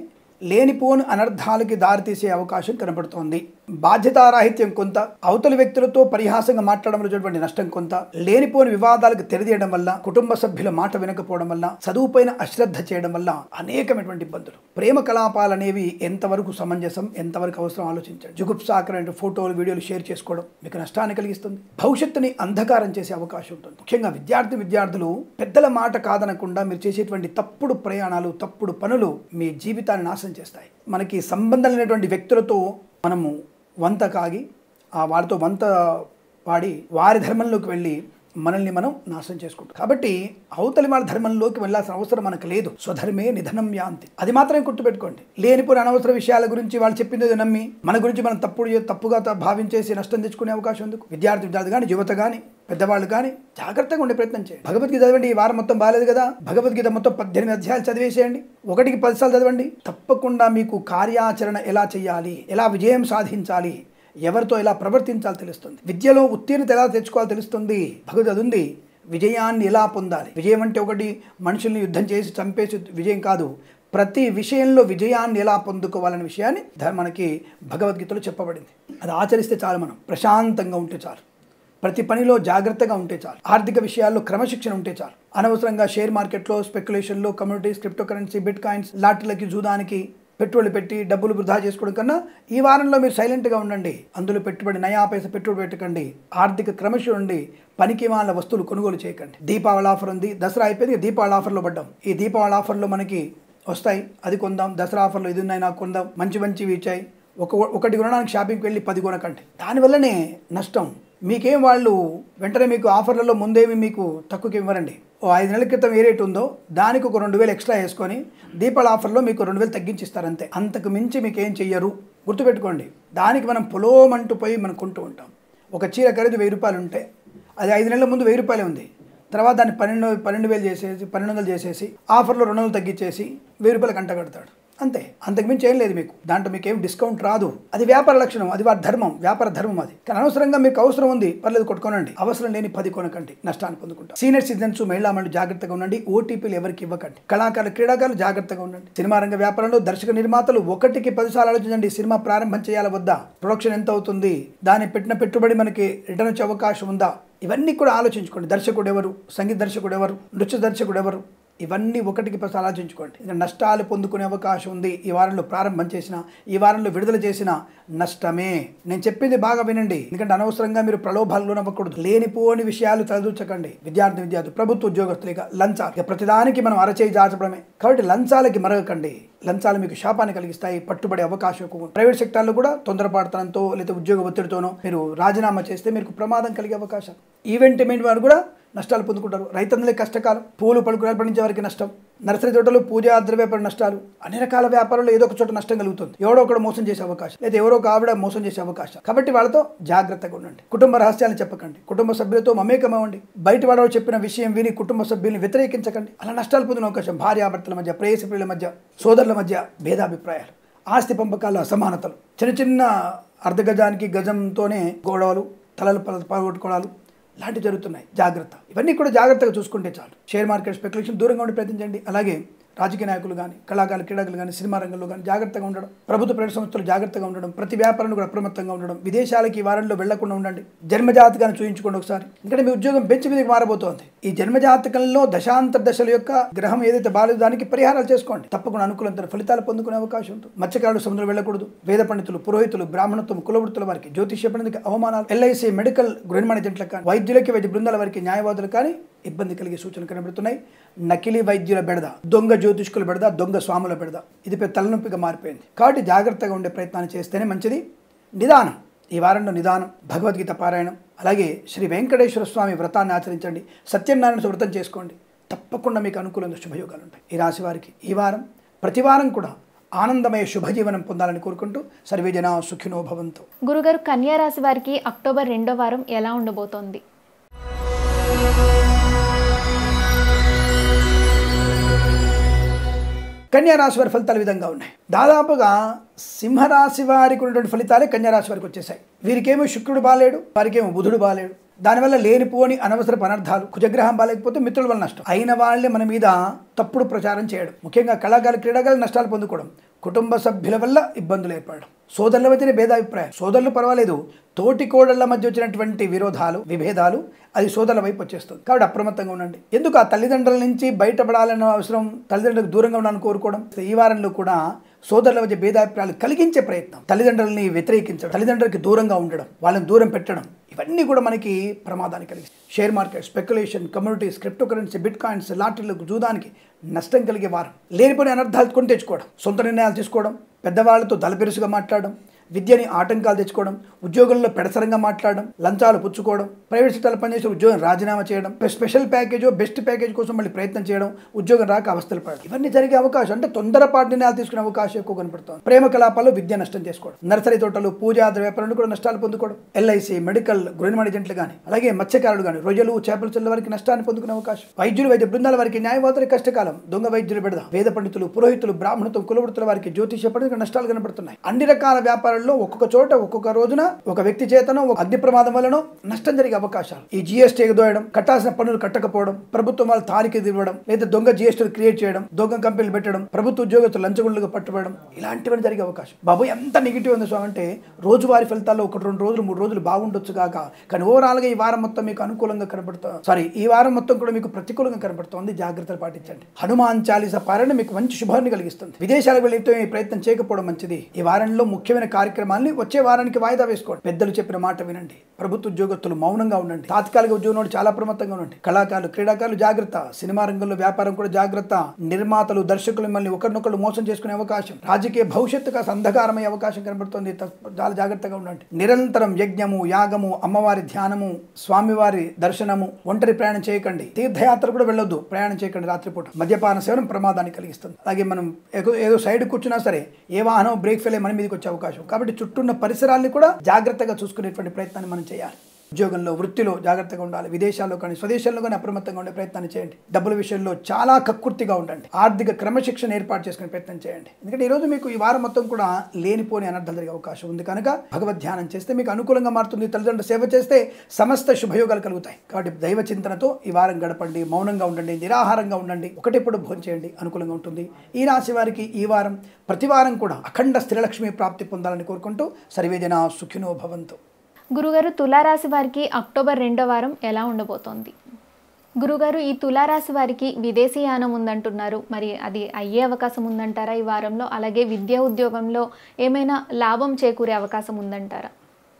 లేనిపోని అనర్థాలకి దారితీసే అవకాశం కనబడుతోంది బాధ్యతారాహిత్యం కొంత అవతలి వ్యక్తులతో పరిహాసంగా మాట్లాడడం వచ్చినటువంటి నష్టం కొంత లేనిపోని వివాదాలకు తెరదీయడం వల్ల కుటుంబ సభ్యుల మాట వినకపోవడం వల్ల చదువుపైన అశ్రద్ధ చేయడం వల్ల అనేకమైనటువంటి ఇబ్బందులు ప్రేమ కలాపాలు అనేవి ఎంతవరకు సమంజసం ఎంతవరకు అవసరం ఆలోచించండి జుగుప్సాకరమైన ఫోటోలు వీడియోలు షేర్ చేసుకోవడం మీకు నష్టాన్ని కలిగిస్తుంది భవిష్యత్తుని అంధకారం చేసే అవకాశం ఉంటుంది ముఖ్యంగా విద్యార్థి విద్యార్థులు పెద్దల మాట కాదనకుండా మీరు చేసేటువంటి తప్పుడు ప్రయాణాలు తప్పుడు పనులు మీ జీవితాన్ని నాశనం చేస్తాయి మనకి సంబంధం లేనటువంటి వ్యక్తులతో మనము వంత కాగి ఆ వారితో వంత వాడి వారి ధర్మంలోకి వెళ్ళి మనల్ని మనం నాశనం చేసుకుంటాం కాబట్టి అవతలి వాళ్ళ ధర్మంలోకి వెళ్ళాల్సిన అవసరం మనకు లేదు స్వధర్మే నిధనం యాంతి అది మాత్రమే గుర్తుపెట్టుకోండి లేనిపోయిన అనవసర విషయాల గురించి వాళ్ళు చెప్పింది ఏదో నమ్మి మన గురించి మనం తప్పుడు తప్పుగా త- భావించేసి నష్టం తెచ్చుకునే అవకాశం ఉంది విద్యార్థి విద్యార్థి కానీ యువత కానీ పెద్దవాళ్ళు కానీ జాగ్రత్తగా ఉండే ప్రయత్నం చేయండి భగవద్గీత చదవండి ఈ వారం మొత్తం బాగాలేదు కదా భగవద్గీత మొత్తం పద్దెనిమిది అధ్యాయాలు చదివేసేయండి ఒకటికి పదిసార్లు చదవండి తప్పకుండా మీకు కార్యాచరణ ఎలా చేయాలి ఎలా విజయం సాధించాలి ఎవరితో ఎలా ప్రవర్తించాలో తెలుస్తుంది విద్యలో ఉత్తీర్ణత ఎలా తెచ్చుకోవాలో తెలుస్తుంది భగవద్గీత ఉంది విజయాన్ని ఎలా పొందాలి విజయం అంటే ఒకటి మనుషుల్ని యుద్ధం చేసి చంపేసి విజయం కాదు ప్రతి విషయంలో విజయాన్ని ఎలా పొందుకోవాలనే విషయాన్ని ధ- మనకి భగవద్గీతలో చెప్పబడింది అది ఆచరిస్తే చాలు మనం ప్రశాంతంగా ఉంటే చాలు ప్రతి పనిలో జాగ్రత్తగా ఉంటే చాలు ఆర్థిక విషయాల్లో క్రమశిక్షణ ఉంటే చాలు అనవసరంగా షేర్ మార్కెట్లో స్పెక్యులేషన్లో communities cryptocurrency bitcoins లాటరీలకి జూదానికి పెట్టుబడి పెట్టి డబ్బులు వృధా చేసుకోవడం కన్నా ఈ వారంలో మీరు సైలెంట్గా ఉండండి అందులో పెట్టుబడి నయా పైస పెట్టుబడి పెట్టకండి ఆర్థిక క్రమశిక్షణ ఉండి పనికి వాళ్ళ వస్తువులు కొనుగోలు చేయకండి దీపావళి ఆఫర్ ఉంది దసరా అయిపోయింది ఇక దీపావళి ఆఫర్లో పడ్డాం ఈ దీపావళి ఆఫర్లో మనకి వస్తాయి అది కొందాం దసరా ఆఫర్లో ఇది ఉన్నాయి నాకు కొందాం మంచి మంచివి ఇచ్చాయి ఒక ఒకటి కొనడానికి షాపింగ్కి వెళ్ళి పది కొనకండి దానివల్లనే నష్టం మీకేం వాళ్ళు వెంటనే మీకు ఆఫర్లలో ముందేమి మీకు తక్కువకి ఇవ్వరండి ఓ ఐదు నెలల క్రితం ఏ రేట్ ఉందో దానికి ఒక రెండు వేలు ఎక్స్ట్రా వేసుకొని దీపావళి ఆఫర్లో మీకు రెండు వేలు తగ్గించి ఇస్తారు అంతే అంతకు మించి మీకు ఏం చెయ్యరు గుర్తుపెట్టుకోండి దానికి మనం పొలోమంటూ పోయి మనం కొంటూ ఉంటాం ఒక చీర ఖరీదు వెయ్యి రూపాయలు ఉంటే అది ఐదు నెలల ముందు వెయ్యి రూపాయలే ఉంది తర్వాత దాన్ని పన్నెండు పన్నెండు వేలు చేసేసి పన్నెండు వందలు చేసేసి ఆఫర్లో రెండు వందలు తగ్గించేసి వెయ్యి రూపాయలు కంట కడతాడు అంతే అంతకుమించి ఏం లేదు మీకు దాంట్లో మీకు ఏం డిస్కౌంట్ రాదు అది వ్యాపార లక్షణం అది వారి ధర్మం వ్యాపార ధర్మం అది కానీ అనవసరంగా మీకు అవసరం ఉంది పర్లేదు కొట్టుకోనండి అవసరం లేని పది కొనకండి నష్టాన్ని పొందుకుంటారు సీనియర్ సిటిజన్స్ మహిళా మండలి జాగ్రత్తగా ఉండండి ఓటీపీలు ఎవరికి ఇవ్వకండి కళాకారులు క్రీడాకారులు జాగ్రత్తగా ఉండండి సినిమా రంగ వ్యాపారంలో దర్శక నిర్మాతలు ఒకటికి పదిసార్లు ఆలోచించండి సినిమా ప్రారంభం చేయాలా వద్దా ప్రొడక్షన్ ఎంత అవుతుంది దాని పెట్టిన పెట్టుబడి మనకి రిటర్న్ వచ్చే అవకాశం ఉందా ఇవన్నీ కూడా ఆలోచించుకోండి దర్శకుడు ఎవరు సంగీత దర్శకుడు ఎవరు నృత్య దర్శకుడు ఎవరు ఇవన్నీ ఒకటికి పది ఆలోచించుకోండి ఇంకా నష్టాలు పొందుకునే అవకాశం ఉంది ఈ వారంలో ప్రారంభం చేసిన ఈ వారంలో విడుదల చేసిన నష్టమే నేను చెప్పింది బాగా వినండి ఎందుకంటే అనవసరంగా మీరు ప్రలోభాలు లోనవ్వకూడదు లేనిపోని విషయాలు చదువుచకండి విద్యార్థి విద్యార్థి ప్రభుత్వ ఉద్యోగస్తులు ఇక లంచాలు ఇక ప్రతిదానికి మనం అరచేయి దాచడమే కాబట్టి లంచాలకి మరగకండి లంచాలు మీకు శాపాన్ని కలిగిస్తాయి పట్టుబడే అవకాశం ఎక్కువ ఉంది. ప్రైవేట్ సెక్టార్లో కూడా తొందరపాటుతనంతో లేదా ఉద్యోగ ఒత్తిడితోనో మీరు రాజీనామా చేస్తే మీకు ప్రమాదం కలిగే అవకాశం ఈవెంట్ ఈవెంట్ వారు కూడా నష్టాలు పొందుకుంటారు రైతన్నలే కష్టకాలం పూలు పలుకులు పండించే వారికి నష్టం నర్సరీ తోటలు పూజా ద్రవ్యాపార నష్టాలు అన్ని రకాల వ్యాపారంలో ఏదో ఒక చోట నష్టం కలుగుతుంది ఎవడో ఒకడు మోసం చేసే అవకాశం లేదా ఎవరో ఒక ఆవిడ మోసం చేసే అవకాశం కాబట్టి వాళ్ళతో జాగ్రత్తగా ఉండండి కుటుంబ రహస్యాలను చెప్పకండి కుటుంబ సభ్యులతో మమేకమవ్వండి బయట వాడు చెప్పిన విషయం విని కుటుంబ సభ్యుల్ని వ్యతిరేకించకండి అలా నష్టాలు పొందిన అవకాశం భార్యాభర్తల మధ్య ప్రేయసి ప్రియుల మధ్య సోదరుల మధ్య భేదాభిప్రాయాలు ఆస్తి పంపకాల అసమానతలు చిన్న చిన్న అర్ధగజానికి గజంతోనే గొడవలు తలలు పల- పగొట్టుకోవడాలు లాంటివి జరుగుతున్నాయి జాగ్రత్త ఇవన్నీ కూడా జాగ్రత్తగా చూసుకుంటే చాలు షేర్ మార్కెట్ స్పెక్యులేషన్ దూరంగా ఉండి ప్రయత్నించండి అలాగే రాజకీయ నాయకులు కానీ కళాకారులు క్రీడాకులు కానీ సినిమా రంగంలో కానీ జాగ్రత్తగా ఉండడం ప్రభుత్వ ప్రైవేట్ సంస్థలు జాగ్రత్తగా ఉండడం ప్రతి వ్యాపారంలో కూడా అప్రమత్తంగా ఉండడం విదేశాలకి ఈ వారంలో వెళ్లకుండా ఉండండి జన్మజాతకాన్ని చూయించుకోండి ఒకసారి ఎందుకంటే మీ ఉద్యోగం బెంచ్ మీదకి మారబోతోంది ఈ జన్మజాతకంలో దశాంతర దశల యొక్క గ్రహం ఏదైతే బాగాలేదో దానికి పరిహారాలు చేసుకోండి తప్పకుండా అనుకూలంత ఫలితాలు పొందుకునే అవకాశం ఉంటుంది మత్స్యకారులు సముద్రం వెళ్ళకూడదు వేద పండితులు పురోహితులు బ్రాహ్మణత్వం కులవృత్తుల వారికి జ్యోతిష్య పండితులకి అవమానాలు ఎల్ఐసి మెడికల్ గృహ ఏజెంట్లకు కానీ వైద్యులకి వైద్య బృందాల వారికి న్యాయవాదులు కానీ ఇబ్బంది కలిగే సూచనలు కనబడుతున్నాయి నకిలీ వైద్యుల బెడద దొంగ జ్యోతిష్కుల బెడద దొంగ స్వాముల బెడద ఇది పెద్ద తలనొప్పిగా మారిపోయింది కాబట్టి జాగ్రత్తగా ఉండే ప్రయత్నాన్ని చేస్తేనే మంచిది నిదానం ఈ వారంలో నిదానం భగవద్గీత పారాయణం అలాగే శ్రీ వెంకటేశ్వర స్వామి వ్రతాన్ని ఆచరించండి సత్యనారాయణ వ్రతం చేసుకోండి తప్పకుండా మీకు అనుకూలంగా శుభయోగాలు ఉంటాయి ఈ రాశి వారికి ఈ వారం ప్రతి వారం కూడా ఆనందమయ శుభజీవనం పొందాలని కోరుకుంటూ సర్వే జన సుఖినో భవంతు గురుగారు కన్యా రాశి వారికి అక్టోబర్ రెండో వారం ఎలా ఉండబోతోంది కన్యా రాశి వారి ఫలితాలు ఈ విధంగా ఉన్నాయి దాదాపుగా సింహరాశి వారికి ఉన్నటువంటి ఫలితాలే కన్యా రాశి వారికి వచ్చేసాయి వీరికేమో శుక్రుడు బాలేడు వారికేమో బుధుడు బాలేడు దానివల్ల లేనిపోని అనవసర అనర్థాలు కుజగ్రహం బాలేకపోతే మిత్రుల వల్ల నష్టం అయిన వాళ్ళే మన మీద తప్పుడు ప్రచారం చేయడం ముఖ్యంగా కళాకారులు క్రీడాకారులు నష్టాలు పొందుకోవడం కుటుంబ సభ్యుల వల్ల ఇబ్బందులు ఏర్పడడం సోదరుల మధ్యనే భేదాభిప్రాయం సోదరులు పర్వాలేదు తోటి కోడళ్ల మధ్య వచ్చినటువంటి విరోధాలు విభేదాలు అది సోదరుల వైపు వచ్చేస్తుంది కాబట్టి అప్రమత్తంగా ఉండండి ఎందుకు ఆ తల్లిదండ్రుల నుంచి బయటపడాలన్న అవసరం తల్లిదండ్రులకు దూరంగా ఉండాలని కోరుకోవడం ఈ వారంలో కూడా సోదరుల మధ్య భేదాభిప్రాయాలు కలిగించే ప్రయత్నం తల్లిదండ్రులని వ్యతిరేకించడం తల్లిదండ్రులకి దూరంగా ఉండడం వాళ్ళని దూరం పెట్టడం ఇవన్నీ కూడా మనకి ప్రమాదాన్ని కలిగిస్తాయి share market speculation communities cryptocurrency bitcoins లాటరీలకు జూదానికి నష్టం కలిగే వారం లేనిపోయిన అనర్థాలు కొని తెచ్చుకోవడం సొంత నిర్ణయాలు తీసుకోవడం పెద్దవాళ్లతో దళపెరుసుగా మాట్లాడడం విద్యని ఆటంకాలు తెచ్చుకోవడం ఉద్యోగంలో పెడసరంగా మాట్లాడడం లంచాలు పుచ్చుకోవడం ప్రైవేట్ సెక్టార్లో పనిచేసే ఉద్యోగం రాజీనామా చేయడం స్పెషల్ ప్యాకేజో బెస్ట్ ప్యాకేజ్ కోసం మళ్ళీ ప్రయత్నం చేయడం ఉద్యోగం రాక అవస్థలు పడడం ఇవన్నీ జరిగే అవకాశం అంటే తొందరపాటు నిర్ణయాలు తీసుకునే అవకాశం ఎక్కువ కనపడుతుంది ప్రేమ కలాపాల్లో విద్య నష్టం చేసుకోవడం నర్సరీ తోటలు పూజా వ్యాపారాలు కూడా నష్టాలు పొందుకోవడం ఎల్ఐసి మెడికల్ గృహ ఏజెంట్లు కానీ అలాగే మత్స్యకారులు కానీ రొయ్యలు చేపలు చెల్ల వారికి నష్టాన్ని పొందుకునే అవకాశం వైద్యులు వైద్య బృందాల వారికి న్యాయవాదుల కష్టకాలం దొంగ వైద్యులు పెడదాం వేద పండితులు పురోహితులు బ్రాహ్మణత్వం కులవృత్తుల వారికి జ్యోతిష పండితులకు నష్టాలు కనబడుతున్నాయి అన్ని రకాల వ్యాపారాల్లో ఒక్కొక్క చోట ఒక్కొక్క రోజున ఒక వ్యక్తి చేతనో ఒక అగ్ని ప్రమాదం వలన నష్టం జరిగే అవకాశాలు ఈ జిఎస్టీ ఎగదోయడం కట్టాల్సిన పన్నులు కట్టకపోవడం ప్రభుత్వం వాళ్ళు తారీఖు ఇవ్వడం లేదా దొంగ జిఎస్టీలు క్రియేట్ చేయడం దొంగ కంపెనీలు పెట్టడం ప్రభుత్వ ఉద్యోగస్తులు లంచగొండలుగా పట్టుబడడం ఇలాంటివన్నీ జరిగే అవకాశం బాబు ఎంత నెగిటివ్ ఉంది స్వామి అంటే రోజువారీ ఫలితాల్లో ఒక రెండు రోజులు మూడు రోజులు బాగుండొచ్చు కాక కానీ ఓవరాల్గా ఈ వారం మొత్తం మీకు అనుకూలంగా కనబడుతుంది సారీ ఈ వారం మొత్తం కూడా మీకు ప్రతికూలంగా కనబడుతోంది జాగ్రత్తలు పాటించండి హనుమాన్ చాలీస పారాయణ మీకు మంచి శుభాన్ని కలిగిస్తుంది విదేశాలకు వెళ్తే ఈ ప్రయత్నం చేయకపోవడం మంచిది ఈ వారంలో ముఖ్యమైన కార్యక్రమాల్ని వచ్చే వారానికి వాయిదా వేసుకోండి పెద్దలు చెప్పిన మాట వినండి ప్రభుత్వ ఉద్యోగస్తులు మౌనంగా ఉండండి తాత్కాలిక ఉద్యోగం చాలా అప్రమత్తంగా ఉండండి కళాకారులు క్రీడాకారులు జాగ్రత్త సినిమా రంగంలో వ్యాపారం కూడా జాగ్రత్త నిర్మాతలు దర్శకులు మిమ్మల్ని ఒకరినొకరు మోసం చేసుకునే అవకాశం రాజకీయ భవిష్యత్తు కాస్త అంధకారమయ్యే అవకాశం కనబడుతుంది త- చాలా జాగ్రత్తగా ఉండండి నిరంతరం యజ్ఞము యాగము అమ్మవారి ధ్యానము స్వామివారి దర్శనము ఒంటరి ప్రయాణం చేయకండి తీర్థయాత్ర కూడా వెళ్ళొద్దు ప్రయాణం చేయకండి రాత్రిపూట మద్యపాన సేవనం ప్రమాదాన్ని కలిగిస్తుంది అలాగే మనం ఏదో- ఏదో సైడ్ కూర్చున్నా సరే ఏ వాహనం బ్రేక్ ఫెయిల్ అయ్యి మన మీదకి వచ్చే అవకాశం కాబట్టి చుట్టూన్న పరిసరాల్ని కూడా జాగ్రత్తగా చూసుకునేటువంటి ప్రయత్నాన్ని మనం చేయాలి ఉద్యోగంలో వృత్తిలో జాగ్రత్తగా ఉండాలి విదేశాల్లో కానీ స్వదేశాల్లో కానీ అప్రమత్తంగా ఉండే ప్రయత్నాన్ని చేయండి డబ్బుల విషయంలో చాలా కక్కుర్తిగా ఉండండి ఆర్థిక క్రమశిక్షణ ఏర్పాటు చేసుకునే ప్రయత్నం చేయండి ఎందుకంటే ఈరోజు మీకు ఈ వారం మొత్తం కూడా లేనిపోని అనర్థాలు జరిగే అవకాశం ఉంది కనుక భగవద్ ధ్యానం చేస్తే మీకు అనుకూలంగా మారుతుంది తల్లిదండ్రుల సేవ చేస్తే సమస్త శుభయోగాలు కలుగుతాయి కాబట్టి దైవ చింతనతో ఈ వారం గడపండి మౌనంగా ఉండండి నిరాహారంగా ఉండండి ఒకటెప్పుడు భోజనం చేయండి అనుకూలంగా ఉంటుంది ఈ రాశి వారికి ఈ వారం ప్రతి వారం కూడా అఖండ స్థిరలక్ష్మి ప్రాప్తి పొందాలని కోరుకుంటూ సర్వేజన సుఖినో భవంతు గురుగారు తులారాశి వారికి అక్టోబర్ రెండో వారం ఎలా ఉండబోతోంది గురుగారు ఈ తులారాశి వారికి విదేశీయానం ఉందంటున్నారు మరి అది అయ్యే అవకాశం ఉందంటారా ఈ వారంలో అలాగే విద్యా ఉద్యోగంలో ఏమైనా లాభం చేకూరే అవకాశం ఉందంటారా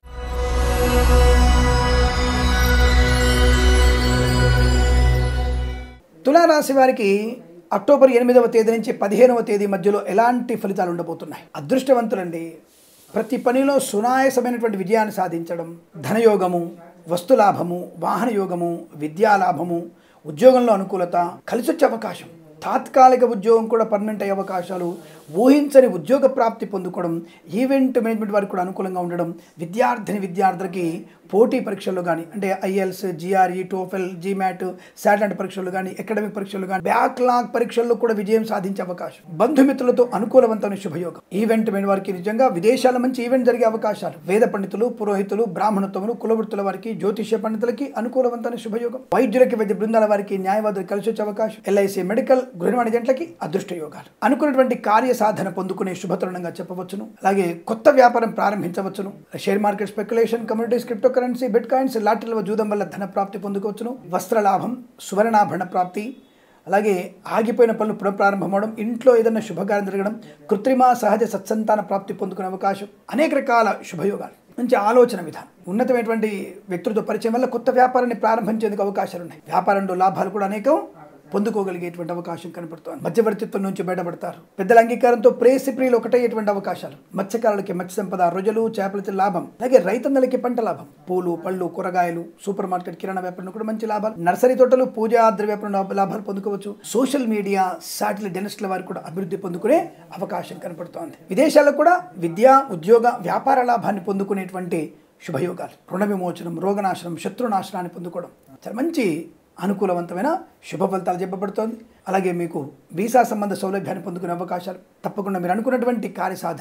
తులారాశి వారికి అక్టోబర్ ఎనిమిదవ తేదీ నుంచి పదిహేనవ తేదీ మధ్యలో ఎలాంటి ఫలితాలు ఉండబోతున్నాయి అదృష్టవంతులండి ప్రతి పనిలో సునాయసమైనటువంటి విజయాన్ని సాధించడం ధనయోగము వస్తులాభము వాహన యోగము విద్యాలాభము ఉద్యోగంలో అనుకూలత కలిసొచ్చే అవకాశం తాత్కాలిక ఉద్యోగం కూడా పర్మనెంట్ అయ్యే అవకాశాలు ఊహించని ఉద్యోగ ప్రాప్తి పొందుకోవడం ఈవెంట్ మేనేజ్మెంట్ వారికి కూడా అనుకూలంగా ఉండడం విద్యార్థిని విద్యార్థులకి పోటీ పరీక్షల్లో కానీ అంటే IELTS GRE TOEFL GMAT satellite పరీక్షలు కానీ అకాడమిక్ పరీక్షలు కానీ బ్యాక్లాగ్ పరీక్షల్లో కూడా విజయం సాధించే అవకాశం బంధుమిత్రులతో అనుకూలవంతమైన శుభయోగం ఈవెంట్ మీద వారికి నిజంగా విదేశాల మంచి ఈవెంట్ జరిగే అవకాశాలు వేద పండితులు పురోహితులు బ్రాహ్మణత్వములు కులవృత్తుల వారికి జ్యోతిష్య పండితులకి అనుకూలవంతమైన శుభయోగం వైద్యులకి వైద్య బృందాల వారికి న్యాయవాదులు కలిసి వచ్చే అవకాశం ఎల్ఐసి మెడికల్ గృహ జంటలకి అదృష్ట యోగాలు అనుకున్నటువంటి కార్య సాధన పొందుకునే శుభతరుణంగా చెప్పవచ్చును అలాగే కొత్త వ్యాపారం ప్రారంభించవచ్చును share market speculation communities cryptocurrency bitcoins లాటరీల జూదం వల్ల ధన ప్రాప్తి పొందుకోవచ్చును వస్త్రలాభం సువర్ణాభరణ ప్రాప్తి అలాగే ఆగిపోయిన పనులు పునఃప్రారంభమవడం ఇంట్లో ఏదైనా శుభకార్యం జరగడం కృత్రిమ సహజ సత్సంతాన ప్రాప్తి పొందుకునే అవకాశం అనేక రకాల శుభయోగాలు మంచి ఆలోచన విధానం ఉన్నతమైనటువంటి వ్యక్తులతో పరిచయం వల్ల కొత్త వ్యాపారాన్ని ప్రారంభించేందుకు అవకాశాలు ఉన్నాయి వ్యాపారంలో లాభాలు కూడా అనేకం పొందుకోగలిగేటువంటి అవకాశం కనపడుతోంది మధ్యవర్తిత్వం నుంచి బయటపడతారు పెద్దల అంగీకారంతో ప్రేసి ప్రియులు ఒకటయ్యేటువంటి అవకాశాలు మత్స్యకారులకి మత్స్య సంపద రొజలు చేపలకి లాభం అలాగే రైతన్నలకి పంట లాభం పూలు పళ్ళు కూరగాయలు సూపర్ మార్కెట్ కిరాణా వ్యాపారం కూడా మంచి లాభాలు నర్సరీ తోటలు పూజా ఆద్ర వ్యాపారం లాభ- లాభాలు పొందుకోవచ్చు సోషల్ మీడియా శాటిలైట్ డెనిస్ట్ల వారికి కూడా అభివృద్ధి పొందుకునే అవకాశం కనపడుతోంది విదేశాల్లో కూడా విద్యా ఉద్యోగ వ్యాపార లాభాన్ని పొందుకునేటువంటి శుభయోగాలు రుణ విమోచనం రోగనాశనం శత్రునాశనాన్ని పొందుకోవడం చాలా మంచి అనుకూలవంతమైన శుభ ఫలితాలు చెప్పబడుతోంది అలాగే మీకు వీసా సంబంధ సౌలభ్యాన్ని పొందుకునే అవకాశాలు తప్పకుండా మీరు అనుకున్నటువంటి కార్యసాధన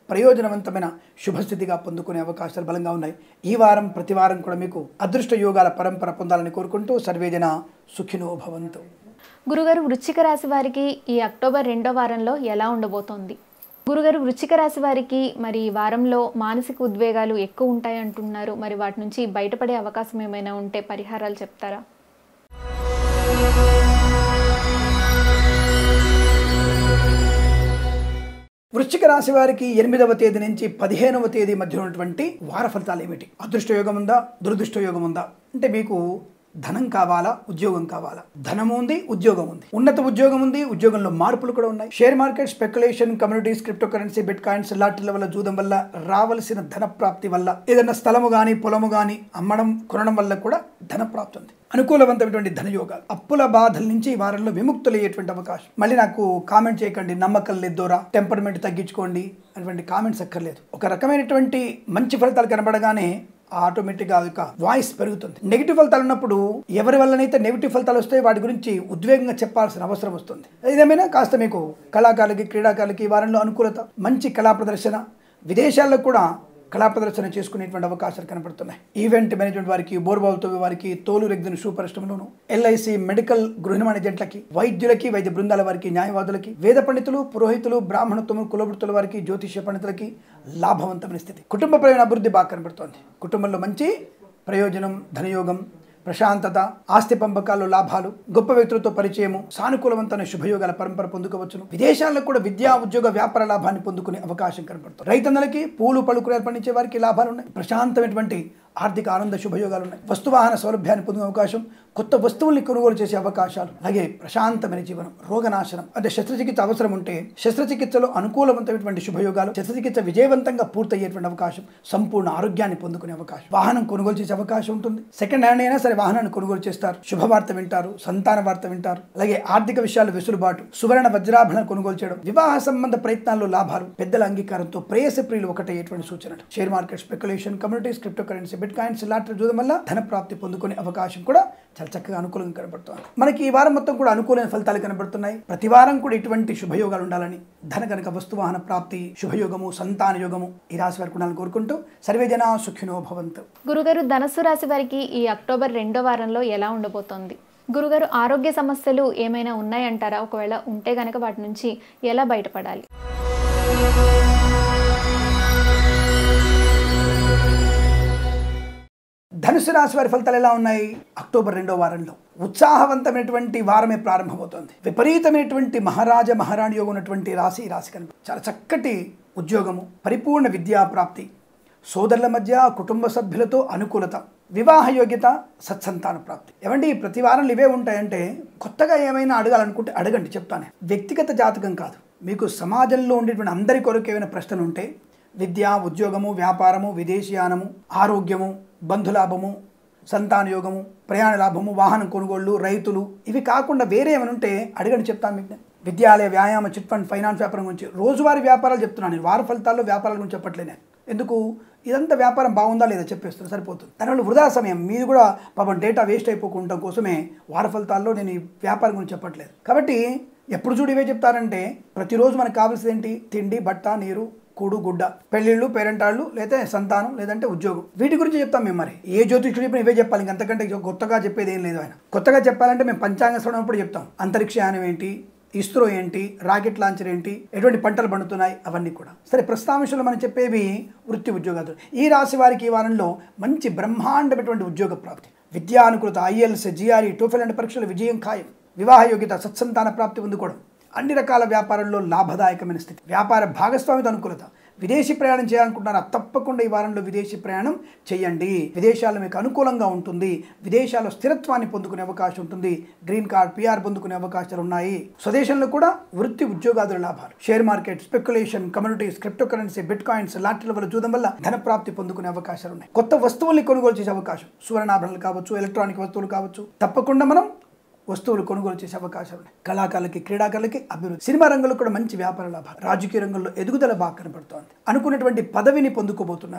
ప్రయోజనవంతమైన శుభస్థితిగా పొందుకునే అవకాశాలు బలంగా ఉన్నాయి ఈ వారం ప్రతి వారం కూడా మీకు అదృష్ట యోగాల పరంపర పొందాలని కోరుకుంటూ సర్వేజన సుఖినో భవంతు గురుగారు వృశ్చిక రాశి వారికి ఈ అక్టోబర్ రెండో వారంలో ఎలా ఉండబోతోంది గురుగారు వృశ్చిక రాశి వారికి మరి ఈ వారంలో మానసిక ఉద్వేగాలు ఎక్కువ ఉంటాయి అంటున్నారు మరి వాటి నుంచి బయటపడే అవకాశం ఏమైనా ఉంటే పరిహారాలు చెప్తారా వృశ్చిక రాశి వారికి ఎనిమిదవ తేదీ నుంచి పదిహేనవ తేదీ మధ్య ఉన్నటువంటి వార ఫలితాలు ఏమిటి అదృష్ట యోగం ఉందా దురదృష్ట యోగం ఉందా అంటే మీకు ధనం కావాలా ఉద్యోగం కావాలా ధనం ఉంది ఉద్యోగం ఉంది ఉన్నత ఉద్యోగం ఉంది ఉద్యోగంలో మార్పులు కూడా ఉన్నాయి share market speculation communities cryptocurrency bitcoins లాటరీల వల్ల జూదం వల్ల రావలసిన ధన ప్రాప్తి వల్ల ఏదైనా స్థలము కానీ పొలము కానీ అమ్మడం కొనడం వల్ల కూడా ధన ప్రాప్తి ఉంది అనుకూలవంతమైనటువంటి ధనయోగాలు అప్పుల బాధల నుంచి ఈ వారంలో విముక్తులయ్యేటువంటి అవకాశం మళ్ళీ నాకు కామెంట్ చేయకండి నమ్మకం లేదోరా టెంపర్మెంట్ తగ్గించుకోండి అటువంటి కామెంట్స్ అక్కర్లేదు ఒక రకమైనటువంటి మంచి ఫలితాలు కనబడగానే ఆటోమేటిక్గా ఆ యొక్క వాయిస్ పెరుగుతుంది నెగిటివ్ ఫలితాలు ఉన్నప్పుడు ఎవరి వల్లనైతే నెగిటివ్ ఫలితాలు వస్తాయో వాటి గురించి ఉద్వేగంగా చెప్పాల్సిన అవసరం వస్తుంది ఏదేమైనా కాస్త మీకు కళాకారులకి క్రీడాకారులకి ఈ వారంలో అనుకూలత మంచి కళా ప్రదర్శన విదేశాల్లో కూడా కళా ప్రదర్శన చేసుకునేటువంటి అవకాశాలు కనపడుతున్నాయి ఈవెంట్ మేనేజ్మెంట్ వారికి బోర్బావుతో వారికి తోలు రెగ్జిన్ షూ పరిశ్రమలోను ఎల్ఐసి మెడికల్ గృహ జంట్లకి వైద్యులకి వైద్య బృందాల వారికి న్యాయవాదులకి వేద పండితులు పురోహితులు బ్రాహ్మణత్వము కులవృత్తుల వారికి జ్యోతిష్య పండితులకి లాభవంతమైన స్థితి కుటుంబపరమైన అభివృద్ధి బాగా కనబడుతోంది కుటుంబంలో మంచి ప్రయోజనం ధనయోగం ప్రశాంతత ఆస్తి పంపకాల్లో లాభాలు గొప్ప వ్యక్తులతో పరిచయము సానుకూలవంతమైన శుభయోగాల పరంపర పొందుకోవచ్చును విదేశాల్లో కూడా విద్యా ఉద్యోగ వ్యాపార లాభాన్ని పొందుకునే అవకాశం కనపడుతుంది రైతన్నలకి పూలు పలుకులు పండించే వారికి లాభాలు ఉన్నాయి ప్రశాంతమైనటువంటి ఆర్థిక ఆనంద శుభయోగాలు ఉన్నాయి వస్తువాహన సౌలభ్యాన్ని పొందే అవకాశం కొత్త వస్తువుల్ని కొనుగోలు చేసే అవకాశాలు అలాగే ప్రశాంతమైన జీవనం రోగనాశనం అంటే శస్త్రచికిత్స అవసరం ఉంటే శస్త్రచికిత్సలో అనుకూలవంతమైనటువంటి శుభయోగాలు శస్త్రచికిత్స విజయవంతంగా పూర్తయ్యేటువంటి అవకాశం సంపూర్ణ ఆరోగ్యాన్ని పొందుకునే అవకాశం వాహనం కొనుగోలు చేసే అవకాశం ఉంటుంది సెకండ్ హ్యాండ్ అయినా సరే వాహనాన్ని కొనుగోలు చేస్తారు శుభవార్త వింటారు సంతాన వార్త వింటారు అలాగే ఆర్థిక విషయాలు వెసులుబాటు సువర్ణ వజ్రాభరణ కొనుగోలు చేయడం వివాహ సంబంధ ప్రయత్నాల్లో లాభాలు పెద్దల అంగీకారంతో ప్రేయస ప్రియులు ఒకటయ్యేటువంటి సూచనలు share market speculation communities cryptocurrency bitcoins lottery చూడడం వల్ల ధన ప్రాప్తి పొందుకునే అవకాశం కూడా చాలా చక్కగా అనుకూలంగా కనబడుతుంది మనకి ఈ వారం మొత్తం కూడా అనుకూలమైన ఫలితాలు కనబడుతున్నాయి ప్రతి వారం కూడా ఇటువంటి శుభయోగాలు ఉండాలని ధన కనుక వస్తువాహన ప్రాప్తి శుభయోగము సంతాన యోగము ఈ రాశి వారికి ఉండాలని కోరుకుంటూ సర్వే జన సుఖినో భవంతు గురుగారు ధనస్సు రాశి వారికి ఈ అక్టోబర్ రెండో వారంలో ఎలా ఉండబోతోంది గురుగారు ఆరోగ్య సమస్యలు ఏమైనా ఉన్నాయంటారా ఒకవేళ ఉంటే గనక వాటి నుంచి ఎలా బయటపడాలి ధనుసు రాశి వారి ఫలితాలు ఎలా ఉన్నాయి అక్టోబర్ రెండో వారంలో ఉత్సాహవంతమైనటువంటి వారమే ప్రారంభమవుతోంది విపరీతమైనటువంటి మహారాజ మహారాణి యోగం ఉన్నటువంటి రాశి ఈ రాశి కనుక చాలా చక్కటి ఉద్యోగము పరిపూర్ణ విద్యా ప్రాప్తి సోదరుల మధ్య కుటుంబ సభ్యులతో అనుకూలత వివాహ యోగ్యత సత్సంతాన ప్రాప్తి ఏమండి ప్రతి వారంలో ఇవే ఉంటాయంటే కొత్తగా ఏమైనా అడగాలనుకుంటే అడగండి చెప్తానే వ్యక్తిగత జాతకం కాదు మీకు సమాజంలో ఉండేటువంటి అందరి కొరకు ఏమైనా ప్రశ్నలు ఉంటే విద్య ఉద్యోగము వ్యాపారము విదేశీయానము ఆరోగ్యము బంధులాభము సంతాన యోగము ప్రయాణ లాభము వాహనం కొనుగోళ్లు రైతులు ఇవి కాకుండా వేరే ఏమైనా ఉంటే అడగండి చెప్తాను మీకు నేను. విద్యాలయ వ్యాయామ చిట్ ఫండ్ ఫైనాన్స్ వ్యాపారం గురించి రోజువారీ వ్యాపారాలు చెప్తున్నాను నేను వార ఫలితాల్లో వ్యాపారాల గురించి చెప్పట్లేదు నేను ఎందుకు ఇదంతా వ్యాపారం బాగుందా లేదా చెప్పేస్తున్నా సరిపోతుంది దానివల్ల వృధా సమయం మీది కూడా పాపం డేటా వేస్ట్ అయిపోకుండా కోసమే వార ఫలితాల్లో నేను ఈ వ్యాపారం గురించి చెప్పట్లేదు కాబట్టి ఎప్పుడు చూడు ఇవే చెప్తారంటే ప్రతిరోజు మనకు కావాల్సింది ఏంటి తిండి బట్ట నీరు కూడు గుడ్డ పెళ్ళిళ్ళు పేరెంటాళ్ళు లేదా సంతానం లేదంటే ఉద్యోగం వీటి గురించి చెప్తాం మేము మరి ఏ జ్యోతిష్యుడు చెప్పినా ఇవే చెప్పాలి ఇంకంతకంటే కొత్తగా చెప్పేది ఏం లేదు ఆయన కొత్తగా చెప్పాలంటే మేము పంచాంగ శ్రవణం అప్పుడు చెప్తాం అంతరిక్షయానం ఏంటి ఇస్రో ఏంటి రాకెట్ లాంచర్ ఏంటి ఎటువంటి పంటలు పండుతున్నాయి అవన్నీ కూడా సరే ప్రస్తాంశంలో మనం చెప్పేవి వృత్తి ఉద్యోగాలు ఈ రాశి వారికి ఈ వారంలో మంచి బ్రహ్మాండమైనటువంటి ఉద్యోగ ప్రాప్తి విద్యానుకృత ఐఎల్స్ జిఆర్ఈ టోఫెల్ అండ్ పరీక్షల విజయం ఖాయం వివాహ యోగ్యత సత్సంతాన ప్రాప్తి పొందుకోవడం అన్ని రకాల వ్యాపారంలో లాభదాయకమైన స్థితి వ్యాపార భాగస్వామితో అనుకూలత విదేశీ ప్రయాణం చేయాలనుకుంటున్నారా తప్పకుండా ఈ వారంలో విదేశీ ప్రయాణం చేయండి విదేశాల్లో మీకు అనుకూలంగా ఉంటుంది విదేశాల్లో స్థిరత్వాన్ని పొందుకునే అవకాశం ఉంటుంది గ్రీన్ కార్డ్ పిఆర్ పొందుకునే అవకాశాలు ఉన్నాయి స్వదేశంలో కూడా వృత్తి ఉద్యోగాదుల లాభాలు share market speculation communities cryptocurrency bitcoins లాటరీల వల్ల చూడడం వల్ల ధన ప్రాప్తి పొందుకునే అవకాశాలు ఉన్నాయి కొత్త వస్తువుల్ని కొనుగోలు చేసే అవకాశం సువర్ణాభరణలు కావచ్చు ఎలక్ట్రానిక్ వస్తువులు కావచ్చు తప్పకుండా మనం వస్తువులు కొనుగోలు చేసే అవకాశాలు ఉన్నాయి కళాకారులకి క్రీడాకారులకి అభివృద్ధి సినిమా రంగంలో కూడా మంచి వ్యాపార లాభాలు రాజకీయ రంగంలో ఎదుగుదల బాగా కనపడుతోంది అనుకున్నటువంటి పదవిని పొందుకోబోతున్నారు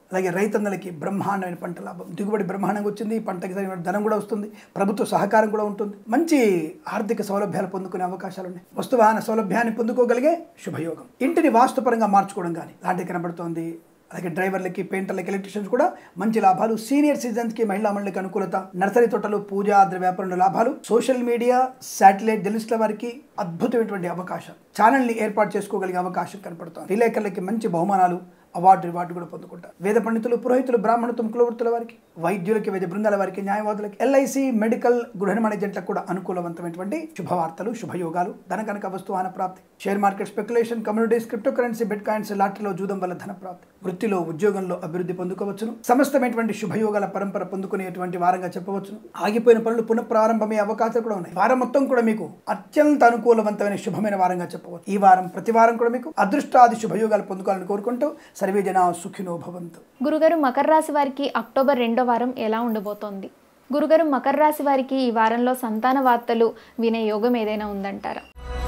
అలాగే రైతన్నలకి బ్రహ్మాండమైన పంట లాభం దిగుబడి బ్రహ్మాండంగా వచ్చింది పంటకి తగిన ధనం కూడా వస్తుంది ప్రభుత్వ సహకారం కూడా ఉంటుంది మంచి ఆర్థిక సౌలభ్యాలు పొందుకునే అవకాశాలు ఉన్నాయి వస్తువాహన సౌలభ్యాన్ని పొందుకోగలిగే శుభయోగం ఇంటిని వాస్తుపరంగా మార్చుకోవడం కానీ లాంటి కనబడుతోంది అలాగే డ్రైవర్లకి పెయింటర్లకి ఎలక్ట్రిషియన్స్ కూడా మంచి లాభాలు సీనియర్ సిటిజన్స్కి మహిళా మండలికి అనుకూలత నర్సరీ తోటలు పూజా ద్ర వ్యాపారంలో లాభాలు సోషల్ మీడియా శాటిలైట్ జర్నలిస్టుల వారికి అద్భుతమైనటువంటి అవకాశం ఛానల్ని ఏర్పాటు చేసుకోగలిగే అవకాశం కనపడుతుంది విలేకరులకి మంచి బహుమానాలు అవార్డు రివార్డు కూడా పొందుకుంటారు వేద పండితులు పురోహితులు బ్రాహ్మణత్వం కులవృత్తుల వారికి వైద్యులకి వైద్య బృందాల వారికి న్యాయవాదులకి ఎల్ఐసి మెడికల్ గృహ మేనేజెంట్లకు కూడా అనుకూలవంతమైనటువంటి శుభవార్తలు శుభయోగాలు ధన కనుక వస్తువాన ప్రాప్తి share market speculation communities cryptocurrency bitcoins లాటరీలో జూదం వల్ల ధన ప్రాప్తి వృత్తిలో ఉద్యోగంలో అభివృద్ధి పొందుకోవచ్చును సమస్తమైనటువంటి శుభయోగాల పరంపర పొందుకునేటువంటి వారంగా చెప్పవచ్చును ఆగిపోయిన పనులు పునఃప్రారంభమయ్యే అవకాశాలు కూడా ఉన్నాయి వారం మొత్తం కూడా మీకు అత్యంత అనుకూలవంతమైన శుభమైన వారంగా చెప్పవచ్చు ఈ వారం ప్రతి వారం కూడా మీకు అదృష్టాది శుభయోగాలు పొందుకోవాలని కోరుకుంటూ సర్వే జన సుఖినో భవంతు గురుగారు మకర రాశి వారికి అక్టోబర్ రెండో వారం ఎలా ఉండబోతోంది గురుగారు మకర రాశి వారికి ఈ వారంలో సంతాన వార్తలు వినే యోగం ఏదైనా ఉందంటారా